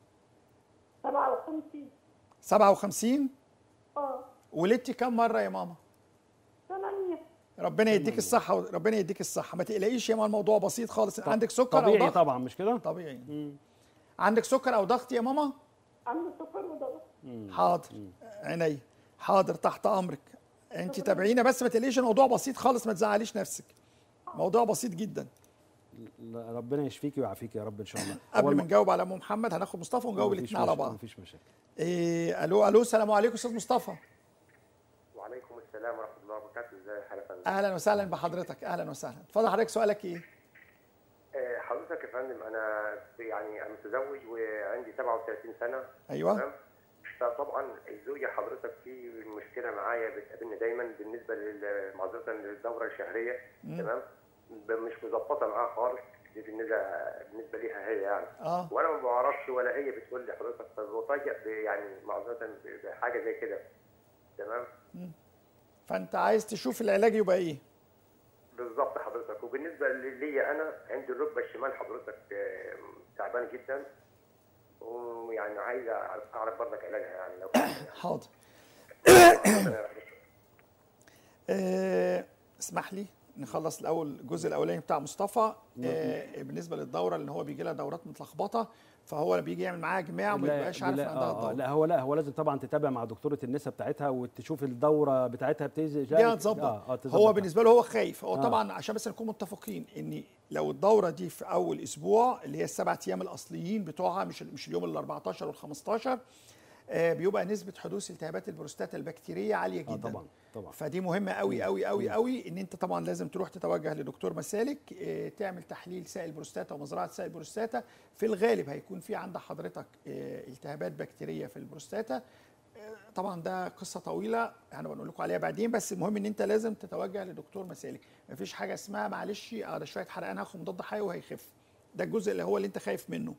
[SPEAKER 4] 57
[SPEAKER 1] 57
[SPEAKER 4] اه
[SPEAKER 1] ولدتي كام مره يا ماما
[SPEAKER 4] 8
[SPEAKER 1] ربنا يديك الصحه وربنا يديك الصحه ما تقلقيش يا ماما الموضوع بسيط خالص عندك سكر او
[SPEAKER 2] طبيعي
[SPEAKER 1] ضغط
[SPEAKER 2] طبعا مش كده
[SPEAKER 1] طبيعي عندك سكر او ضغط يا ماما
[SPEAKER 4] عنده سكر وضغط
[SPEAKER 1] حاضر عيني حاضر تحت امرك انت تابعينا بس ما تقلقيش الموضوع بسيط خالص ما تزعليش نفسك موضوع بسيط جدا
[SPEAKER 2] لا، ربنا يشفيكي ويعافيكي يا رب ان شاء الله
[SPEAKER 1] قبل
[SPEAKER 2] أول
[SPEAKER 1] ما نجاوب على ام محمد هناخد مصطفى ونجاوب
[SPEAKER 2] مفيش
[SPEAKER 1] الاثنين على
[SPEAKER 2] مشاكل-
[SPEAKER 1] بعض
[SPEAKER 2] مفيش مشاكل
[SPEAKER 1] إيه الو الو السلام عليكم استاذ مصطفى
[SPEAKER 5] وعليكم السلام ورحمه الله وبركاته ازي حضرتك يا فندم
[SPEAKER 1] اهلا وسهلا بحضرتك اهلا وسهلا اتفضل حضرتك سؤالك ايه
[SPEAKER 5] آه، حضرتك يا فندم انا يعني انا متزوج وعندي 37 سنه
[SPEAKER 1] ايوه
[SPEAKER 5] تمام فطبعا الزوجه حضرتك في مشكله معايا بتقابلني دايما بالنسبه لل- معذره للدوره الشهريه تمام ب- مش مظبطه معاها خالص دي بالنسبه بالنسبه ليها هي يعني
[SPEAKER 1] اه
[SPEAKER 5] وانا ما بعرفش ولا هي بتقول لي حضرتك فبفاجئ ب- يعني معذره ب- بحاجه زي كده تمام
[SPEAKER 1] فانت عايز تشوف العلاج يبقى ايه
[SPEAKER 5] بالظبط حضرتك وبالنسبه لي انا عندي الركبه الشمال حضرتك آه، تعبان جدا ويعني عايز اعرف أعرف برضك علاجها يعني لو
[SPEAKER 1] حاضر آه، اسمح لي نخلص الاول الجزء الاولاني بتاع مصطفى آه، بالنسبه للدوره اللي هو بيجي لها دورات متلخبطه فهو بيجي يعمل معاها جماع وما
[SPEAKER 2] لا-
[SPEAKER 1] بيبقاش عارف ان
[SPEAKER 2] لا,
[SPEAKER 1] عندها
[SPEAKER 2] آه آه
[SPEAKER 1] الدوره
[SPEAKER 2] لا هو لا هو لازم طبعا تتابع مع دكتوره النساء بتاعتها وتشوف الدوره بتاعتها بتنزل
[SPEAKER 1] دي هتظبط
[SPEAKER 2] آه آه تظبط.
[SPEAKER 1] هو بالنسبه له هو خايف هو
[SPEAKER 2] آه.
[SPEAKER 1] طبعا عشان بس نكون متفقين ان لو الدوره دي في اول اسبوع اللي هي السبع ايام الاصليين بتوعها مش مش اليوم ال 14 وال 15 آه، بيبقى نسبه حدوث التهابات البروستاتا البكتيريه عاليه
[SPEAKER 2] آه
[SPEAKER 1] جدا
[SPEAKER 2] طبعا طبعا
[SPEAKER 1] فدي مهمه قوي قوي قوي قوي ان انت طبعا لازم تروح تتوجه لدكتور مسالك آه، تعمل تحليل سائل بروستاتا ومزرعه سائل بروستاتا في الغالب هيكون في عند حضرتك آه، التهابات بكتيريه في البروستاتا آه، طبعا ده قصه طويله انا بنقول لكم عليها بعدين بس المهم ان انت لازم تتوجه لدكتور مسالك مفيش حاجه اسمها معلش اه ده شويه حرقان هاخد مضاد حيوي وهيخف ده الجزء اللي هو اللي انت خايف منه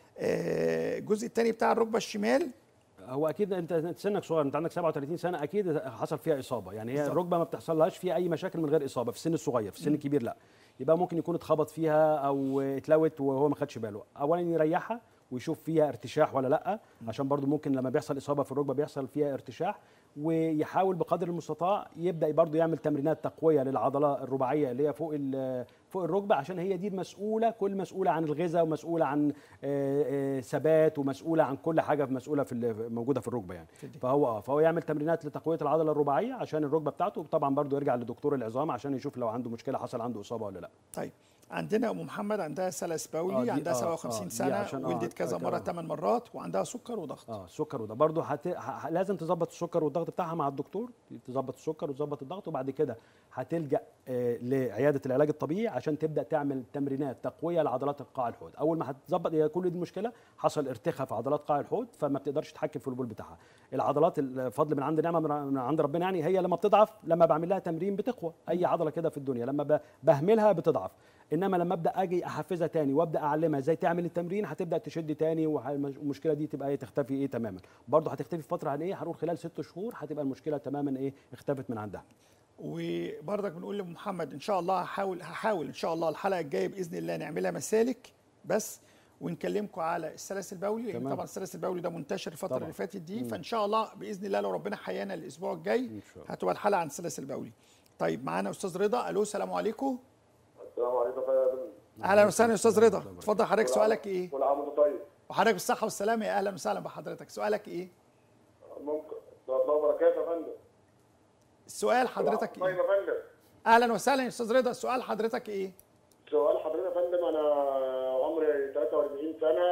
[SPEAKER 1] آه، الجزء الثاني بتاع الركبه الشمال
[SPEAKER 2] هو اكيد انت أنت سنك صغير انت عندك 37 سنه اكيد حصل فيها اصابه يعني هي
[SPEAKER 1] بالظبط.
[SPEAKER 2] الركبه ما بتحصلهاش فيها اي مشاكل من غير اصابه في السن الصغير في السن الكبير لا يبقى ممكن يكون اتخبط فيها او اتلوت وهو ما خدش باله اولا يريحها ويشوف فيها ارتشاح ولا لا عشان برضو ممكن لما بيحصل اصابه في الركبه بيحصل فيها ارتشاح ويحاول بقدر المستطاع يبدا برضو يعمل تمرينات تقويه للعضله الرباعيه اللي هي فوق ال- فوق الركبه عشان هي دي المسؤوله كل مسؤوله عن الغذاء ومسؤوله عن آه، آه، ثبات ومسؤوله عن كل حاجه مسؤوله في ال- موجوده في الركبه يعني فهو اه فهو يعمل تمرينات لتقويه العضله الرباعيه عشان الركبه بتاعته وطبعا برضو يرجع لدكتور العظام عشان يشوف لو عنده مشكله حصل عنده اصابه ولا لا
[SPEAKER 1] طيب عندنا ام محمد عندها سلس
[SPEAKER 2] آه،
[SPEAKER 1] بولي
[SPEAKER 2] دي-
[SPEAKER 1] عندها
[SPEAKER 2] آه،
[SPEAKER 1] 57
[SPEAKER 2] آه، دي
[SPEAKER 1] سنه
[SPEAKER 2] عشان- آه،
[SPEAKER 1] ولدت كذا
[SPEAKER 2] آه،
[SPEAKER 1] مره
[SPEAKER 2] آه.
[SPEAKER 1] 8 مرات وعندها سكر وضغط
[SPEAKER 2] اه السكر وده برضه هت... ه... لازم تظبط السكر والضغط بتاعها مع الدكتور تظبط السكر وتظبط الضغط وبعد كده هتلجا آه لعياده العلاج الطبيعي عشان تبدا تعمل تمرينات تقويه لعضلات القاع الحوض اول ما هتظبط هي كل دي مشكله حصل ارتخاء في عضلات قاع الحوض فما بتقدرش تتحكم في البول بتاعها العضلات الفضل من عند نعمه من من عند ربنا يعني هي لما بتضعف لما بعمل لها تمرين بتقوى اي عضله كده في الدنيا لما ب- بهملها بتضعف انما لما ابدا اجي احفزها تاني وابدا اعلمها ازاي تعمل التمرين هتبدا تشد تاني وه- والمشكله دي تبقى ايه تختفي ايه تماما برضه هتختفي في فتره عن ايه هنقول خلال ست شهور هتبقى المشكله تماما ايه اختفت من عندها
[SPEAKER 1] وبرضك بنقول لمحمد ان شاء الله هحاول هحاول ان شاء الله الحلقه الجايه باذن الله نعملها مسالك بس ونكلمكم على السلاسل البولي لان
[SPEAKER 2] تمام.
[SPEAKER 1] طبعا السلاسل البولي ده منتشر الفتره
[SPEAKER 2] طبعا.
[SPEAKER 1] اللي فاتت دي فان شاء الله باذن الله لو ربنا حيانا الاسبوع الجاي
[SPEAKER 2] إن شاء الله.
[SPEAKER 1] هتبقى الحلقه عن السلاسل البولي طيب معانا استاذ رضا الو السلام عليكم
[SPEAKER 3] السلام عليكم يا فندم
[SPEAKER 1] اهلا وسهلا يا استاذ رضا اتفضل حضرتك سؤالك ايه
[SPEAKER 3] كل عام وانت طيب
[SPEAKER 1] وحضرتك بالصحه والسلامه يا اهلا وسهلا بحضرتك سؤالك ايه
[SPEAKER 3] ممكن الله وبركاته يا فندم
[SPEAKER 1] السؤال حضرتك
[SPEAKER 3] طيب
[SPEAKER 1] ايه
[SPEAKER 3] يا فندم
[SPEAKER 1] اهلا وسهلا يا استاذ رضا السؤال حضرتك ايه
[SPEAKER 3] سؤال حضرتك يا فندم انا عمري 43 سنه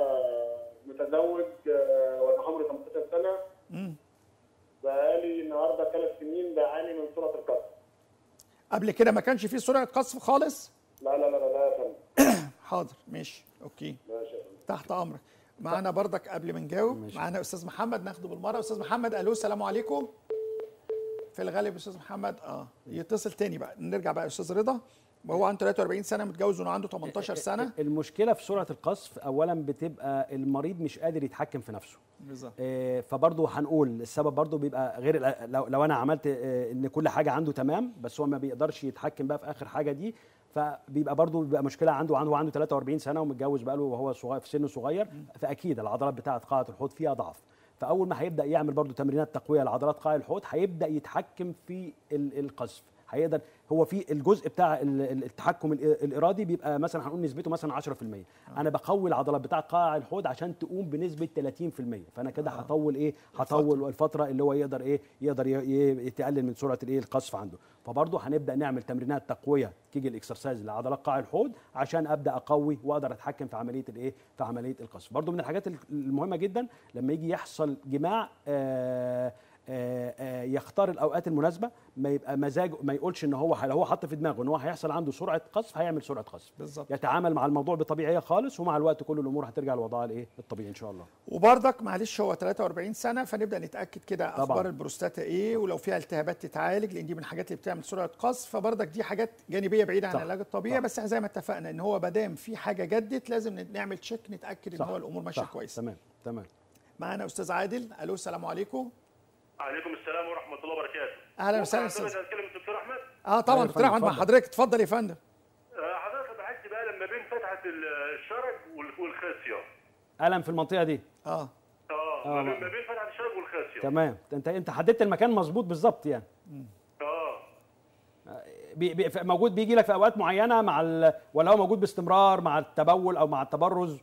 [SPEAKER 3] متزوج آه، وانا عمري 18 سنه
[SPEAKER 1] مم.
[SPEAKER 3] بقالي النهارده ثلاث سنين بعاني من سرعه القصف
[SPEAKER 1] قبل كده ما كانش فيه سرعه قصف خالص
[SPEAKER 3] لا لا لا لا, لا يا فندم
[SPEAKER 1] حاضر ماشي اوكي
[SPEAKER 3] ماشي يا فندم
[SPEAKER 1] تحت امرك معانا بردك قبل ما نجاوب
[SPEAKER 2] ماشي.
[SPEAKER 1] معانا استاذ محمد ناخده بالمره استاذ محمد الو السلام عليكم في الغالب استاذ محمد اه يتصل تاني بقى نرجع بقى يا استاذ رضا وهو عنده 43 سنه متجوز وانه عنده 18 سنه
[SPEAKER 2] المشكله في سرعه القذف اولا بتبقى المريض مش قادر يتحكم في نفسه
[SPEAKER 1] بالظبط
[SPEAKER 2] آه، فبرضه هنقول السبب برضه بيبقى غير الع- لو, لو انا عملت آه، ان كل حاجه عنده تمام بس هو ما بيقدرش يتحكم بقى في اخر حاجه دي فبيبقى برضه بيبقى مشكله عنده عنده عنده 43 سنه ومتجوز بقى له وهو صغير في سنه صغير فاكيد العضلات بتاعه قاعده الحوض فيها ضعف فاول ما هيبدا يعمل برضه تمرينات تقويه لعضلات قاع الحوض هيبدا يتحكم في ال- القذف هيقدر هو في الجزء بتاع ال- ال- التحكم ال- الارادي بيبقى مثلا هنقول نسبته مثلا 10% انا بقوي العضلات بتاع قاع الحوض عشان تقوم بنسبه 30% فانا كده هطول ايه هطول الفتره اللي هو يقدر ايه يقدر ي- ي- يتقلل من سرعه الايه القصف عنده فبرضه هنبدا نعمل تمرينات تقويه كيجل اكسرسايز لعضلات قاع الحوض عشان ابدا اقوي واقدر اتحكم في عمليه الايه في عمليه القصف برضه من الحاجات المهمه جدا لما يجي يحصل جماع آه آه، آه، يختار الاوقات المناسبه ما يبقى مزاجه ما يقولش ان هو لو هو حط في دماغه ان هو هيحصل عنده سرعه قصف هيعمل سرعه قصف
[SPEAKER 1] بالظبط.
[SPEAKER 2] يتعامل مع الموضوع بطبيعيه خالص ومع الوقت كل الامور هترجع لوضعها الايه الطبيعي ان شاء الله
[SPEAKER 1] وبرضك معلش هو 43 سنه فنبدا نتاكد كده
[SPEAKER 2] طبعاً.
[SPEAKER 1] اخبار البروستاتا ايه ولو فيها التهابات تتعالج لان دي من الحاجات اللي بتعمل سرعه قصف فبرضك دي حاجات جانبيه بعيده عن
[SPEAKER 2] صح.
[SPEAKER 1] العلاج الطبيعي
[SPEAKER 2] صح.
[SPEAKER 1] بس زي ما اتفقنا ان هو ما دام في حاجه جدت لازم نعمل تشيك نتاكد ان
[SPEAKER 2] صح.
[SPEAKER 1] هو الامور ماشيه
[SPEAKER 2] صح.
[SPEAKER 1] كويس
[SPEAKER 2] تمام تمام
[SPEAKER 1] معانا استاذ عادل الو السلام عليكم
[SPEAKER 6] عليكم السلام ورحمه الله وبركاته
[SPEAKER 1] اهلا وسهلا
[SPEAKER 6] ممكن
[SPEAKER 1] استاذ
[SPEAKER 6] حضرتك اتكلم الدكتور احمد
[SPEAKER 1] اه طبعا
[SPEAKER 2] أيوة
[SPEAKER 1] دكتور
[SPEAKER 2] فندم،
[SPEAKER 1] احمد مع
[SPEAKER 2] اتفضل.
[SPEAKER 1] حضرتك اتفضل يا فندم
[SPEAKER 6] آه، حضرتك بحثت بقى لما بين فتحه ال- الشرج وال- والخاسيه
[SPEAKER 2] الم في المنطقه دي
[SPEAKER 1] اه
[SPEAKER 6] اه
[SPEAKER 2] آه،
[SPEAKER 6] ما بين
[SPEAKER 2] ما-
[SPEAKER 6] ما بين فتحه الشرج والخاسيه
[SPEAKER 2] تمام انت انت حددت المكان مظبوط بالظبط يعني
[SPEAKER 6] اه
[SPEAKER 2] بي بي موجود بيجي لك في اوقات معينه مع ال... ولا هو موجود باستمرار مع التبول او مع التبرز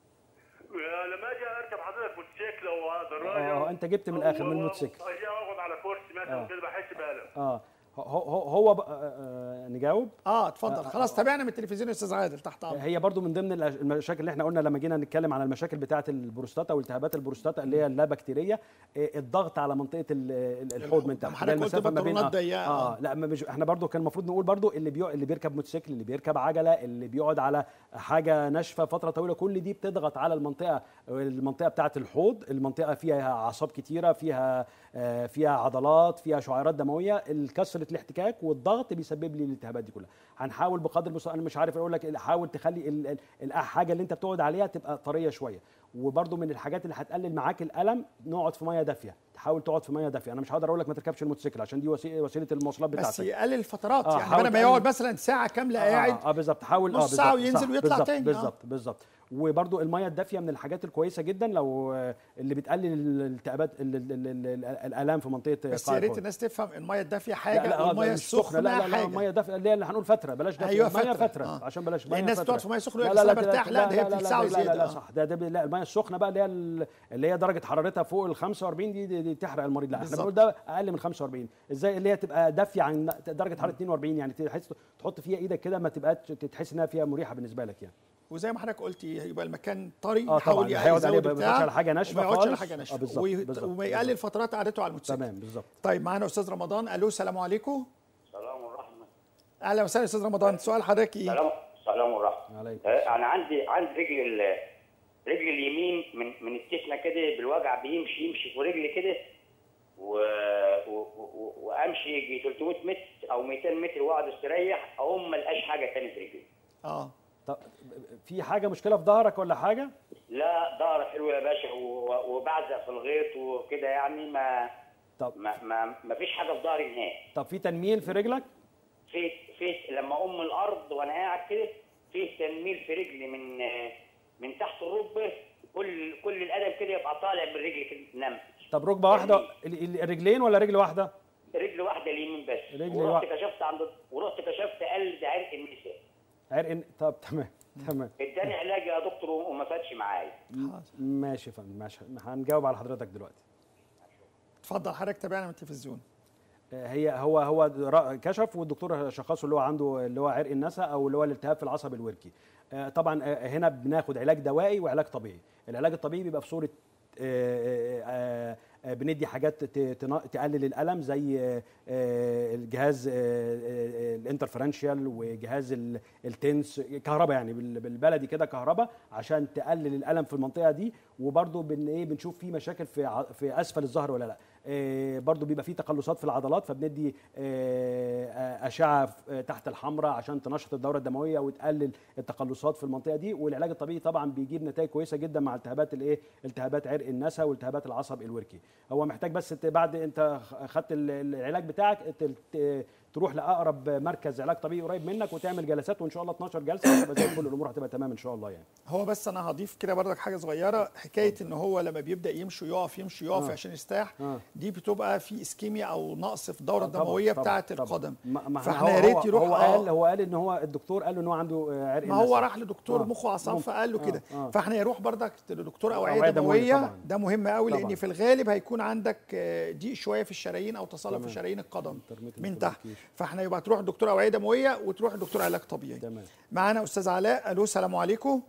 [SPEAKER 6] آه، لما اجي اركب حضرتك موتوسيكل او دراجه
[SPEAKER 2] اه انت جبت من الاخر من الموتوسيكل
[SPEAKER 6] اجي اقعد على كرسي مثلا
[SPEAKER 2] آه.
[SPEAKER 6] كده بحس بالم
[SPEAKER 2] اه هو هو, هو بقى- آه نجاوب
[SPEAKER 1] اه اتفضل خلاص تابعنا من التلفزيون يا استاذ عادل تحت امرك
[SPEAKER 2] هي برضو من ضمن الأش- المشاكل اللي احنا قلنا لما جينا نتكلم عن المشاكل بتاعه البروستاتا والتهابات البروستاتا اللي هي اللا بكتيريه إيه، الضغط على منطقه ال- ال- الحوض من تحت
[SPEAKER 1] حضرتك
[SPEAKER 2] اللي هي
[SPEAKER 1] قلت
[SPEAKER 2] المسافة ما بين-
[SPEAKER 1] بنطلونات ضيقة،
[SPEAKER 2] اه
[SPEAKER 1] آه.
[SPEAKER 2] لا ما مش احنا برضو كان المفروض نقول برضو اللي بيو اللي بيركب موتوسيكل اللي بيركب عجله اللي بيقعد على حاجه ناشفه فتره طويله كل دي بتضغط على المنطقه المنطقه بتاعه الحوض المنطقه فيها اعصاب كتيره فيها آه، فيها عضلات فيها شعيرات دمويه كثره الاحتكاك والضغط بيسبب لي الالتهابات دي كلها هنحاول بقدر المستطاع انا مش عارف اقول لك حاول تخلي ال- ال- الحاجه اللي انت بتقعد عليها تبقى طريه شويه وبرده من الحاجات اللي هتقلل معاك الالم نقعد في ميه دافيه تحاول تقعد في ميه دافيه انا مش هقدر اقول لك ما تركبش الموتوسيكل عشان دي وسيله وسيله المواصلات
[SPEAKER 1] بس
[SPEAKER 2] بتاعتك
[SPEAKER 1] يقلل الفترات
[SPEAKER 2] آه،
[SPEAKER 1] يعني
[SPEAKER 2] حاول
[SPEAKER 1] بدل ما
[SPEAKER 2] تقلل.
[SPEAKER 1] يقعد مثلا ساعه كامله قاعد
[SPEAKER 2] اه, آه بالظبط حاول
[SPEAKER 1] نص
[SPEAKER 2] اه
[SPEAKER 1] ساعة
[SPEAKER 2] بالظبط،
[SPEAKER 1] وينزل
[SPEAKER 2] صح،
[SPEAKER 1] ويطلع
[SPEAKER 2] بالظبط
[SPEAKER 1] تاني، آه.
[SPEAKER 2] بالظبط بالظبط وبرده الميه الدافيه من الحاجات الكويسه جدا لو آه، اللي بتقلل الالتهابات ال- ال- ال- ال- الالام في منطقه
[SPEAKER 1] بس
[SPEAKER 2] قاع
[SPEAKER 1] يا ريت
[SPEAKER 2] الحوض.
[SPEAKER 1] الناس تفهم الميه الدافيه
[SPEAKER 2] لا
[SPEAKER 1] حاجه
[SPEAKER 2] لا آه،
[SPEAKER 1] والميه
[SPEAKER 2] مش سخنة،
[SPEAKER 1] السخنه
[SPEAKER 2] لا لا لا
[SPEAKER 1] حاجه
[SPEAKER 2] ميه دافيه اللي هي اللي هنقول فتره بلاش دافيه
[SPEAKER 1] أيوة،
[SPEAKER 2] ميه
[SPEAKER 1] فترة،
[SPEAKER 2] فتره
[SPEAKER 1] آه.
[SPEAKER 2] عشان بلاش
[SPEAKER 1] لأن
[SPEAKER 2] ميه
[SPEAKER 1] الناس
[SPEAKER 2] فترة.
[SPEAKER 1] بتقعد في مية سخنة
[SPEAKER 2] لا
[SPEAKER 1] يقول
[SPEAKER 2] لا
[SPEAKER 1] لك
[SPEAKER 2] لا
[SPEAKER 1] أنا برتاح، لا، ده هي
[SPEAKER 2] لا
[SPEAKER 1] بتلت
[SPEAKER 2] لا
[SPEAKER 1] ساعة
[SPEAKER 2] لا لا
[SPEAKER 1] وزيادة،
[SPEAKER 2] لا
[SPEAKER 1] آه.
[SPEAKER 2] صح ده ده لا الميه السخنه بقى اللي هي ال- اللي هي درجه حرارتها فوق ال 45 دي, دي, دي تحرق المريض لا احنا
[SPEAKER 1] بالظبط.
[SPEAKER 2] بنقول ده اقل من 45 ازاي اللي هي تبقى دافيه عن درجه حراره 42 يعني تحس تحط فيها ايدك كده ما تبقاش تحس انها فيها مريحه بالنسبه لك يعني
[SPEAKER 1] وزي ما حضرتك قلت يبقى المكان طري
[SPEAKER 2] آه، طبعاً.
[SPEAKER 1] يحاول
[SPEAKER 2] هيقعد عليه،
[SPEAKER 1] يزود
[SPEAKER 2] ما
[SPEAKER 1] بتاع
[SPEAKER 2] يقعدش على حاجة ناشفة
[SPEAKER 1] وما يقعدش على
[SPEAKER 2] خالص.
[SPEAKER 1] حاجه
[SPEAKER 2] آه،
[SPEAKER 1] ناشفه
[SPEAKER 2] بالظبط،
[SPEAKER 1] وي-
[SPEAKER 2] بالظبط،
[SPEAKER 1] وما يقلل
[SPEAKER 2] بالظبط.
[SPEAKER 1] فترات قعدته على الموتوسيكل
[SPEAKER 2] تمام بالظبط
[SPEAKER 1] طيب معانا استاذ رمضان الو السلام عليكم
[SPEAKER 7] سلام ورحمة
[SPEAKER 1] اهلا وسهلا استاذ رمضان سؤال حضرتك ايه
[SPEAKER 7] سلام سلام ورحمة
[SPEAKER 2] عليكم
[SPEAKER 7] آه، أنا عندي عندي رجل ال- رجل اليمين من من التسنة كده بالوجع بيمشي يمشي في رجلي كده و... و... و... وامشي يجي 300 متر او 200 متر واقعد استريح اقوم ما القاش حاجه تاني في رجلي
[SPEAKER 1] اه
[SPEAKER 2] طب في حاجه مشكله في ظهرك ولا حاجه
[SPEAKER 7] لا ظهر حلو يا باشا و... وبعزق في الغيط وكده يعني ما
[SPEAKER 2] طب
[SPEAKER 7] ما ما, ما فيش حاجه في ظهري نهائي
[SPEAKER 2] طب في تنميل في رجلك
[SPEAKER 7] في في لما اقوم من الارض وانا قاعد كده في تنميل في رجلي من من تحت الركبه كل كل القدم كده يبقى طالع من رجلي كده نم
[SPEAKER 2] طب ركبه واحده ال- ال- الرجلين ولا رجل واحده
[SPEAKER 7] رجل واحده اليمين بس
[SPEAKER 2] رجل
[SPEAKER 7] ورحت
[SPEAKER 2] واحدة.
[SPEAKER 7] كشفت عند ورحت كشفت قال ده عرق النساء
[SPEAKER 2] عرق طب تمام تمام
[SPEAKER 7] اداني علاج يا دكتور وما فاتش معايا
[SPEAKER 2] ماشي يا فندم ماشي هنجاوب على حضرتك دلوقتي
[SPEAKER 1] اتفضل حضرتك تابعنا من التلفزيون
[SPEAKER 2] هي هو هو را- كشف والدكتور شخصه اللي هو عنده اللي هو عرق النسا او اللي هو الالتهاب في العصب الوركي آه، طبعا آه، هنا بناخد علاج دوائي وعلاج طبيعي العلاج الطبيعي بيبقى في صوره آه، آه، آه، بندي حاجات ت- تنا- تقلل الالم زي آه، آه، الجهاز آه، آه، الانترفرنشال وجهاز ال- التنس كهرباء يعني بال- بالبلدي كده كهرباء عشان تقلل الالم في المنطقه دي وبرده بن ايه بنشوف في مشاكل في ع- في اسفل الظهر ولا لا آه، برضو بيبقى في تقلصات في العضلات فبندي آه، آه، اشعه ف- آه، تحت الحمراء عشان تنشط الدوره الدمويه وتقلل التقلصات في المنطقه دي والعلاج الطبيعي طبعا بيجيب نتائج كويسه جدا مع التهابات الايه التهابات عرق النسا والتهابات العصب الوركي هو محتاج بس ت- بعد انت خ- خدت ال- العلاج بتاعك ت- ت- تروح لاقرب مركز علاج طبيعي قريب منك وتعمل جلسات وان شاء الله 12 جلسه هتبقى زي الفل الامور هتبقى تمام ان شاء الله يعني
[SPEAKER 1] هو بس انا هضيف كده برضك حاجه صغيره حكايه ان هو لما بيبدا يمشي ويقف يمشي ويقف
[SPEAKER 2] آه.
[SPEAKER 1] عشان يرتاح
[SPEAKER 2] آه.
[SPEAKER 1] دي بتبقى في اسكيميا او نقص في الدوره
[SPEAKER 2] طبعاً،
[SPEAKER 1] الدمويه
[SPEAKER 2] طبعاً،
[SPEAKER 1] بتاعه
[SPEAKER 2] طبعاً.
[SPEAKER 1] القدم
[SPEAKER 2] ما ما
[SPEAKER 1] فاحنا
[SPEAKER 2] هو-
[SPEAKER 1] يا ريت
[SPEAKER 2] هو-
[SPEAKER 1] يروح
[SPEAKER 2] هو
[SPEAKER 1] آه.
[SPEAKER 2] قال هو قال ان هو الدكتور قال له ان هو عنده آه، عرق
[SPEAKER 1] ما هو
[SPEAKER 2] نسا.
[SPEAKER 1] راح لدكتور
[SPEAKER 2] آه.
[SPEAKER 1] مخ واعصاب
[SPEAKER 2] ممكن.
[SPEAKER 1] فقال له
[SPEAKER 2] آه،
[SPEAKER 1] كده
[SPEAKER 2] آه.
[SPEAKER 1] فاحنا يروح برضك لدكتور اوعيه
[SPEAKER 2] أوعية دموية
[SPEAKER 1] دمويه
[SPEAKER 2] طبعاً.
[SPEAKER 1] ده مهم قوي لان
[SPEAKER 2] طبعاً.
[SPEAKER 1] في الغالب هيكون عندك آه، ضيق شويه في الشرايين او تصلب في
[SPEAKER 2] تمام.
[SPEAKER 1] شرايين القدم
[SPEAKER 2] ترميت
[SPEAKER 1] من
[SPEAKER 2] المفروض
[SPEAKER 1] تحت
[SPEAKER 2] مفيش.
[SPEAKER 1] فاحنا يبقى تروح لدكتور اوعيه دمويه وتروح لدكتور علاج طبيعي
[SPEAKER 2] تمام
[SPEAKER 1] معانا استاذ علاء الو السلام عليكم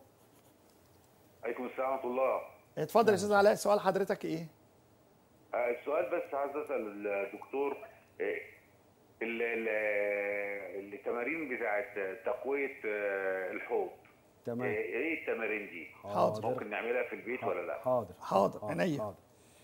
[SPEAKER 6] عليكم السلام ورحمه الله
[SPEAKER 1] اتفضل يا استاذ علاء سؤال حضرتك ايه
[SPEAKER 6] آه، السؤال بس عايز اسال الدكتور آه، ال- ال- التمارين بتاعت تقويه آه، الحوض آه،
[SPEAKER 2] تمام
[SPEAKER 6] ايه التمارين دي؟
[SPEAKER 1] حاضر.
[SPEAKER 6] ممكن نعملها في البيت ولا لا؟
[SPEAKER 2] حاضر
[SPEAKER 1] حاضر، عينيا.
[SPEAKER 2] حاضر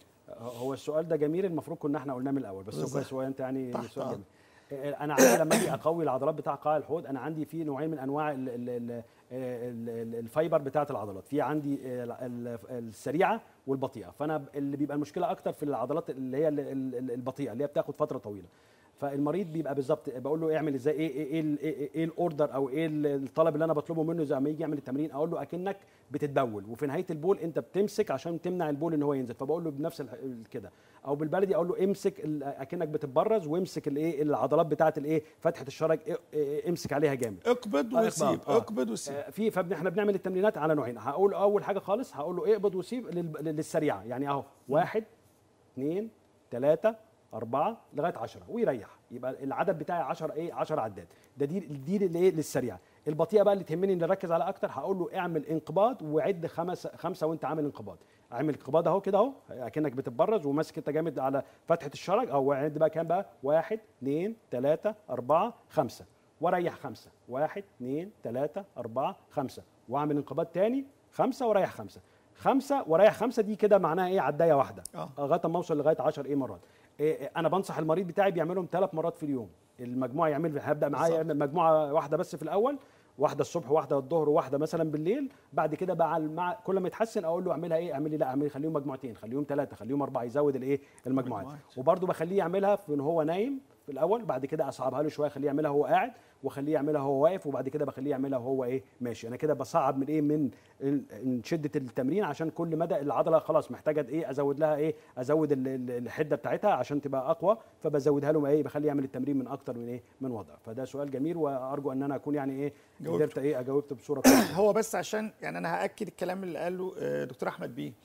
[SPEAKER 2] هو السؤال ده جميل المفروض كنا احنا قلناه من الاول بس هو
[SPEAKER 1] بالظبط.
[SPEAKER 2] كويس هو انت يعني
[SPEAKER 1] تحت
[SPEAKER 2] سؤال
[SPEAKER 1] أمر.
[SPEAKER 2] جميل آه، انا عندي لما اجي اقوي العضلات بتاع قاع الحوض انا عندي في نوعين من انواع ال ال ال ال ال الفايبر بتاعه العضلات في عندي ال- ال- السريعه والبطيئه فانا اللي بيبقى المشكله اكتر في العضلات اللي هي ال- ال- البطيئه اللي هي بتاخد فتره طويله فالمريض بيبقى بالظبط بقول له اعمل ازاي ايه ايه ايه, ال- ايه, إيه الاوردر او ايه الطلب اللي انا بطلبه منه زي ما يجي يعمل التمرين اقول له اكنك بتتبول وفي نهايه البول انت بتمسك عشان تمنع البول ان هو ينزل فبقول له بنفس ال- كده او بالبلدي اقول له امسك ال- اكنك بتتبرز وامسك الايه العضلات بتاعه الايه فتحه الشرج إيه- إيه- امسك عليها جامد
[SPEAKER 1] اقبض
[SPEAKER 2] آه،
[SPEAKER 1] وسيب
[SPEAKER 2] آه.
[SPEAKER 1] اقبض وسيب
[SPEAKER 2] آه، في فاحنا بنعمل التمرينات على نوعين هقول اول حاجه خالص هقول له اقبض وسيب لل- للسريعه يعني اهو واحد اثنين ثلاثة أربعة لغاية عشرة ويريح يبقى العدد بتاعي 10 إيه 10 عداد ده دي دي اللي إيه للسريعة البطيئة بقى اللي تهمني نركز على أكتر هقول له اعمل انقباض وعد خمس خمسة وأنت عامل انقباض اعمل انقباض أهو كده أهو أكنك بتتبرز وماسك أنت جامد على فتحة الشرج أو عد بقى كام بقى واحد اثنين ثلاثة أربعة خمسة وريح خمسة واحد اثنين ثلاثة أربعة خمسة واعمل انقباض تاني خمسة وريح خمسة خمسة وريح خمسة دي كده معناها ايه عدايه واحدة
[SPEAKER 1] آه.
[SPEAKER 2] لغايه ما اوصل لغايه 10 ايه مرات إيه إيه، انا بنصح المريض بتاعي بيعملهم ثلاث مرات في اليوم المجموعه يعمل هبدا معاه
[SPEAKER 1] بالظبط.
[SPEAKER 2] يعمل مجموعه واحده بس في الاول واحده الصبح واحده الظهر وواحده مثلا بالليل بعد كده بقى على- مع كل ما يتحسن اقول له اعملها ايه اعمل لي لا اعمل خليهم مجموعتين خليهم ثلاثه خليهم اربعه يزود الايه المجموعات
[SPEAKER 1] المجموعات.
[SPEAKER 2] وبرده بخليه يعملها في ان هو نايم في الاول بعد كده اصعبها له شويه خليه يعملها وهو قاعد واخليه يعملها وهو واقف وبعد كده بخليه يعملها وهو ايه ماشي انا كده بصعب من ايه من ال- من شده التمرين عشان كل مدى العضله خلاص محتاجه ايه ازود لها ايه ازود ال- ال- الحده بتاعتها عشان تبقى اقوى فبزودها له ايه بخليه يعمل التمرين من اكتر من ايه من وضع فده سؤال جميل وارجو ان انا اكون يعني ايه
[SPEAKER 1] جاوبت.
[SPEAKER 2] قدرت ايه اجاوبته بصوره كويسه
[SPEAKER 1] هو بس عشان يعني انا هاكد الكلام اللي قاله آه، دكتور احمد بيه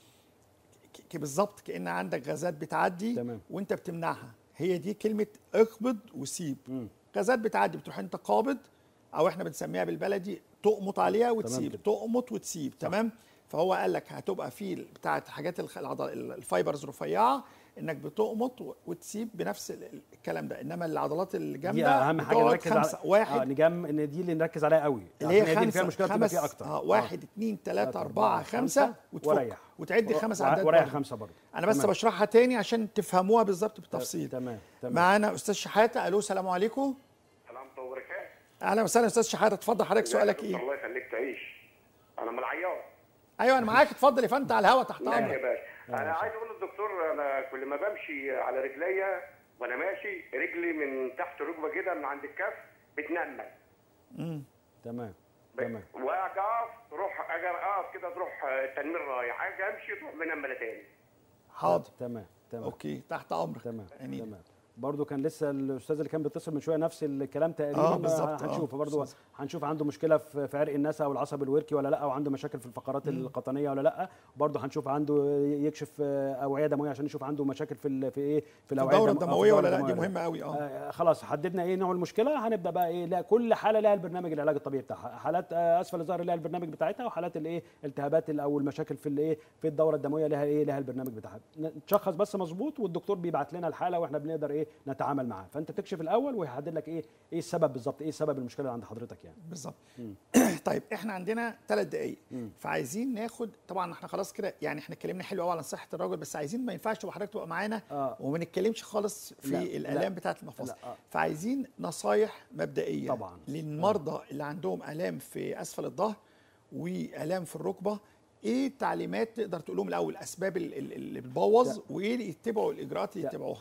[SPEAKER 1] ك- ك- بالظبط كان عندك غازات بتعدي
[SPEAKER 2] تمام.
[SPEAKER 1] وانت بتمنعها هي دي كلمه اقبض وسيب غازات بتعدي بتروح انت قابض او احنا بنسميها بالبلدي تقمط عليها وتسيب
[SPEAKER 2] كده.
[SPEAKER 1] تقمط وتسيب تمام فهو قال لك هتبقى في بتاعه حاجات الخ- العضل الفايبرز رفيعه انك بتقمط و- وتسيب بنفس ال- ال- الكلام ده انما العضلات الجامده
[SPEAKER 2] دي اهم حاجه
[SPEAKER 1] بتقعد
[SPEAKER 2] نركز
[SPEAKER 1] خمسة.
[SPEAKER 2] على
[SPEAKER 1] واحد
[SPEAKER 2] آه نجم ان دي اللي نركز عليها قوي
[SPEAKER 1] اللي هي
[SPEAKER 2] عشان دي اللي فيها
[SPEAKER 1] خمسة
[SPEAKER 2] مشكله بتبقى
[SPEAKER 1] خمس
[SPEAKER 2] فيها اكتر
[SPEAKER 1] اه واحد اثنين ثلاثة أربعة خمسة وتفك
[SPEAKER 2] وريح
[SPEAKER 1] وتعد خمس
[SPEAKER 2] ور-
[SPEAKER 1] عدات
[SPEAKER 2] وريح
[SPEAKER 1] برضه.
[SPEAKER 2] خمسه برضه
[SPEAKER 1] أنا بس
[SPEAKER 2] تمام.
[SPEAKER 1] بشرحها تاني عشان تفهموها بالظبط بالتفصيل
[SPEAKER 2] تمام تمام
[SPEAKER 1] معانا أستاذ شحاتة ألو السلام عليكم
[SPEAKER 5] سلام وبركاته
[SPEAKER 1] أهلا وسهلا أستاذ شحاتة اتفضل حضرتك سؤالك إيه؟
[SPEAKER 5] الله يخليك تعيش انا من العيار
[SPEAKER 1] أيوه أنا معاك اتفضل يا فندم على الهوا تحت
[SPEAKER 5] لا يا
[SPEAKER 1] أمرك
[SPEAKER 5] باشا انا عايز اقول للدكتور انا كل ما بمشي على رجليا وانا ماشي رجلي من تحت الركبه كده من عند الكف بتنمل
[SPEAKER 2] تمام
[SPEAKER 5] ب-
[SPEAKER 2] تمام
[SPEAKER 5] واجي اقف تروح اجي اقف كده تروح التنميل رايح اجي امشي تروح منمله تاني
[SPEAKER 1] حاضر
[SPEAKER 2] تمام تمام
[SPEAKER 1] أوكي تحت أمرك
[SPEAKER 2] تمام
[SPEAKER 1] يعني
[SPEAKER 2] تمام برضه كان لسه الاستاذ اللي كان بيتصل من شويه نفس الكلام تقريبا
[SPEAKER 1] آه، بالظبط، آه.
[SPEAKER 2] هنشوف برضه هنشوف عنده مشكله في في عرق النسا او العصب الوركي ولا لا او عنده مشاكل في الفقرات القطنيه ولا لا برضه هنشوف عنده يكشف آه، اوعيه دمويه عشان نشوف عنده مشاكل في ال- في ايه في الاوعيه
[SPEAKER 1] الدورة
[SPEAKER 2] الدم- آه، في
[SPEAKER 1] الدموية ولا لا
[SPEAKER 2] الدورة
[SPEAKER 1] دي
[SPEAKER 2] الدموية.
[SPEAKER 1] مهمة قوي أه
[SPEAKER 2] آه خلاص حددنا ايه نوع المشكله هنبدا بقى ايه لا كل حاله لها البرنامج العلاج الطبيعي بتاعها حالات آه اسفل الظهر لها البرنامج بتاعتها وحالات الايه التهابات ال- او المشاكل في الايه في الدوره الدمويه لها ايه لها البرنامج بتاعها نشخص بس مظبوط والدكتور بيبعت لنا الحاله واحنا بنقدر ايه نتعامل معاها فانت تكشف الاول ويحدد لك ايه ايه السبب بالظبط ايه سبب المشكله اللي عند حضرتك يعني
[SPEAKER 1] بالظبط طيب احنا عندنا ثلاث دقائق فعايزين ناخد طبعا احنا خلاص كده يعني احنا اتكلمنا حلو قوي على صحه الراجل بس عايزين ما ينفعش تبقى حضرتك تبقى معانا
[SPEAKER 2] آه.
[SPEAKER 1] وما نتكلمش خالص في
[SPEAKER 2] لا،
[SPEAKER 1] الالام
[SPEAKER 2] لا.
[SPEAKER 1] بتاعه المفاصل
[SPEAKER 2] لا، آه.
[SPEAKER 1] فعايزين نصايح مبدئيه
[SPEAKER 2] طبعاً.
[SPEAKER 1] للمرضى اللي عندهم الام في اسفل الظهر والام في الركبه ايه التعليمات تقدر تقول لهم الاول اسباب ال- ال- اللي بتبوظ وايه اللي يتبعوا الاجراءات اللي
[SPEAKER 2] ت-
[SPEAKER 1] يتبعوها
[SPEAKER 2] تمام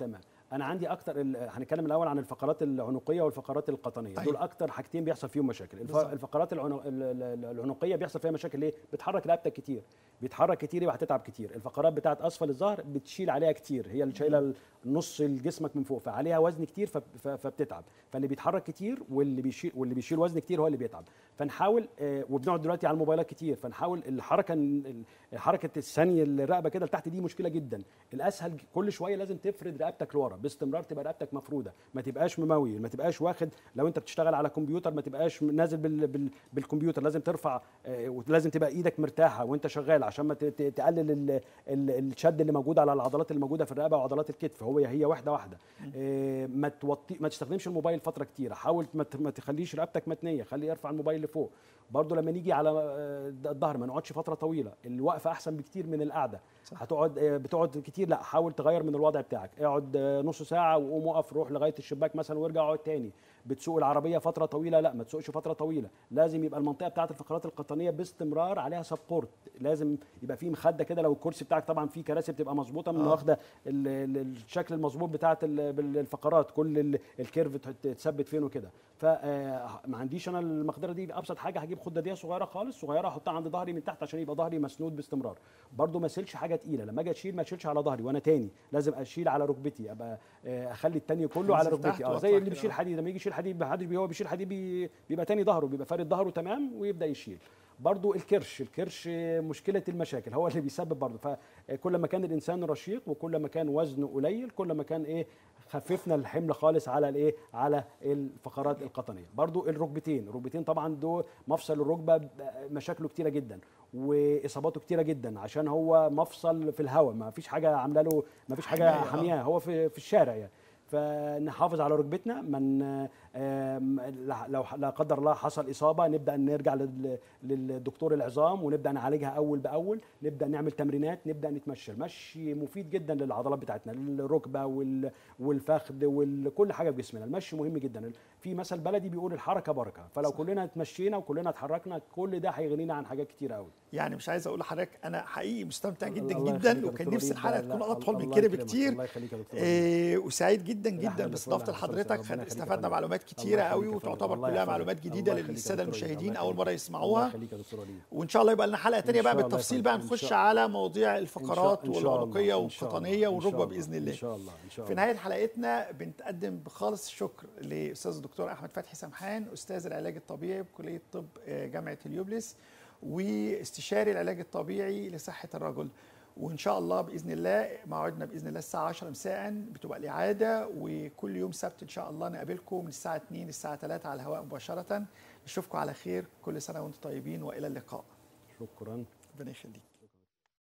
[SPEAKER 2] انا عندي اكتر ال- هنتكلم الاول عن الفقرات العنقيه والفقرات القطنيه
[SPEAKER 1] طيب.
[SPEAKER 2] دول اكتر حاجتين بيحصل فيهم مشاكل الف...
[SPEAKER 1] بالظبط.
[SPEAKER 2] الفقرات العنق... ال- ال- العنقيه بيحصل فيها مشاكل ليه بتحرك رقبتك كتير بيتحرك كتير يبقى هتتعب كتير الفقرات بتاعت اسفل الظهر بتشيل عليها كتير هي اللي شايله نص جسمك من فوق فعليها وزن كتير فب- ف... فبتتعب فاللي بيتحرك كتير واللي بيشيل واللي بيشيل وزن كتير هو اللي بيتعب فنحاول آه، وبنقعد دلوقتي على الموبايلات كتير فنحاول الحركه ال- حركه الثانيه الرقبه كده لتحت دي مشكله جدا الاسهل كل شويه لازم تفرد رقبتك لورا باستمرار تبقى رقبتك مفروده ما تبقاش مموي ما تبقاش واخد لو انت بتشتغل على كمبيوتر ما تبقاش نازل بال بال بالكمبيوتر لازم ترفع آه، ولازم تبقى ايدك مرتاحه وانت شغال عشان ما ت- ت- تقلل ال- ال- الشد اللي موجود على العضلات اللي موجوده في الرقبه وعضلات الكتف هو هي واحده واحده آه، ما توطي ما تستخدمش الموبايل فتره كتيره حاول ما ت- ما تخليش رقبتك متنيه خلي ارفع الموبايل لفوق برضه لما نيجي على آه، الظهر ما نقعدش فتره طويله الوقفه احسن بكتير من القعده هتقعد آه، بتقعد كتير لا حاول تغير من الوضع بتاعك اقعد آه، نص ساعه وقوم وقف روح لغايه الشباك مثلا وارجع اقعد تاني بتسوق العربيه فتره طويله لا ما تسوقش فتره طويله لازم يبقى المنطقه بتاعه الفقرات القطنيه باستمرار عليها سبورت لازم يبقى في مخده كده لو الكرسي بتاعك طبعا في كراسي بتبقى مظبوطه من
[SPEAKER 1] آه.
[SPEAKER 2] واخده ال- ال- الشكل المظبوط بتاعه ال- بال- الفقرات كل ال- الكيرف تت- تثبت فين وكده فما عنديش انا المقدره دي ابسط حاجه هجيب خداديه صغيره خالص صغيره احطها عند ظهري من تحت عشان يبقى ظهري مسنود باستمرار برضو ما اشيلش حاجه تقيله لما اجي اشيل ما اشيلش على ظهري وانا تاني لازم اشيل على ركبتي ابقى آه، اخلي التاني كله على
[SPEAKER 1] انزل تحت
[SPEAKER 2] ركبتي اه
[SPEAKER 1] واطلع
[SPEAKER 2] زي اللي
[SPEAKER 1] كده.
[SPEAKER 2] بيشيل حديد لما يجي يشيل حديد محدش بي- هو بيشيل حديد بي- بيبقى تاني ظهره بيبقى فارد ظهره تمام ويبدا يشيل برضو الكرش الكرش مشكله المشاكل هو اللي بيسبب برضو فكل ما كان الانسان رشيق وكل ما كان وزنه قليل كل ما كان ايه خففنا الحمل خالص على الايه على الفقرات القطنيه برضو الركبتين الركبتين طبعا دول مفصل الركبه ب- مشاكله كتيره جدا واصاباته كتيره جدا عشان هو مفصل في الهواء ما فيش حاجه عامله له ما فيش حاجه
[SPEAKER 1] حماية، آه.
[SPEAKER 2] حامياه هو في في الشارع يعني فنحافظ على ركبتنا من آم، لو لا قدر الله حصل اصابه نبدا نرجع لل- للدكتور العظام ونبدا نعالجها اول باول نبدا نعمل تمرينات نبدا نتمشى المشي مفيد جدا للعضلات بتاعتنا الركبه وال- والفخذ وكل حاجه في جسمنا المشي مهم جدا في مثل بلدي بيقول الحركه بركه فلو كلنا اتمشينا وكلنا اتحركنا كل ده هيغنينا عن حاجات كتير قوي
[SPEAKER 1] يعني مش عايز اقول لحضرتك انا حقيقي مستمتع جدا
[SPEAKER 2] الله
[SPEAKER 1] جدا
[SPEAKER 2] يخليك يا
[SPEAKER 1] وكان
[SPEAKER 2] دكتور
[SPEAKER 1] نفسي
[SPEAKER 2] وليد.
[SPEAKER 1] الحلقه
[SPEAKER 2] لا،
[SPEAKER 1] تكون
[SPEAKER 2] لا،
[SPEAKER 1] اطول من
[SPEAKER 2] الله
[SPEAKER 1] كده
[SPEAKER 2] يكرمك،
[SPEAKER 1] بكتير
[SPEAKER 2] الله يخليك يا دكتور وليد.
[SPEAKER 1] إيه وسعيد جدا
[SPEAKER 2] لا
[SPEAKER 1] جدا
[SPEAKER 2] حول
[SPEAKER 1] باستضافه
[SPEAKER 2] ولا قوة إلا
[SPEAKER 1] لحضرتك
[SPEAKER 2] بالله. ربنا يخليك يا
[SPEAKER 1] استفدنا
[SPEAKER 2] فندم.
[SPEAKER 1] معلومات
[SPEAKER 2] الله
[SPEAKER 1] كتيره
[SPEAKER 2] يخليك
[SPEAKER 1] قوي
[SPEAKER 2] يا فندم.
[SPEAKER 1] وتعتبر
[SPEAKER 2] الله
[SPEAKER 1] كلها
[SPEAKER 2] يحفظك.
[SPEAKER 1] معلومات جديده
[SPEAKER 2] الله يخليك يا
[SPEAKER 1] للساده
[SPEAKER 2] دكتور وليد.
[SPEAKER 1] المشاهدين
[SPEAKER 2] الله
[SPEAKER 1] اول
[SPEAKER 2] يخليك.
[SPEAKER 1] مره
[SPEAKER 2] الله
[SPEAKER 1] يسمعوها
[SPEAKER 2] يخليك يا دكتور وليد.
[SPEAKER 1] وان شاء الله يبقى لنا حلقه تانية
[SPEAKER 2] إن
[SPEAKER 1] بقى
[SPEAKER 2] شاء الله يا
[SPEAKER 1] بالتفصيل
[SPEAKER 2] فندم.
[SPEAKER 1] بقى
[SPEAKER 2] إن
[SPEAKER 1] نخش
[SPEAKER 2] شاء-
[SPEAKER 1] على مواضيع
[SPEAKER 2] إن شاء-
[SPEAKER 1] الفقرات
[SPEAKER 2] إن شاء الله.
[SPEAKER 1] والعنقيه
[SPEAKER 2] إن شاء الله.
[SPEAKER 1] والقطنيه
[SPEAKER 2] إن
[SPEAKER 1] والركبه
[SPEAKER 2] شاء الله.
[SPEAKER 1] باذن
[SPEAKER 2] ان
[SPEAKER 1] الله
[SPEAKER 2] شاء الله ان شاء
[SPEAKER 1] في
[SPEAKER 2] الله
[SPEAKER 1] نهايه حلقتنا بنتقدم بخالص الشكر لاستاذ الدكتور احمد فتحي سمحان استاذ العلاج الطبيعي بكليه طب آه، جامعه اليوبلس واستشاري العلاج الطبيعي لصحه الرجل وان شاء الله باذن الله موعدنا باذن الله الساعه 10 مساء بتبقى الاعاده وكل يوم سبت ان شاء الله نقابلكم من الساعه 2 للساعه 3 على الهواء مباشره نشوفكم على خير كل سنه وانتم طيبين والى اللقاء
[SPEAKER 2] شكرا
[SPEAKER 1] ربنا يخليك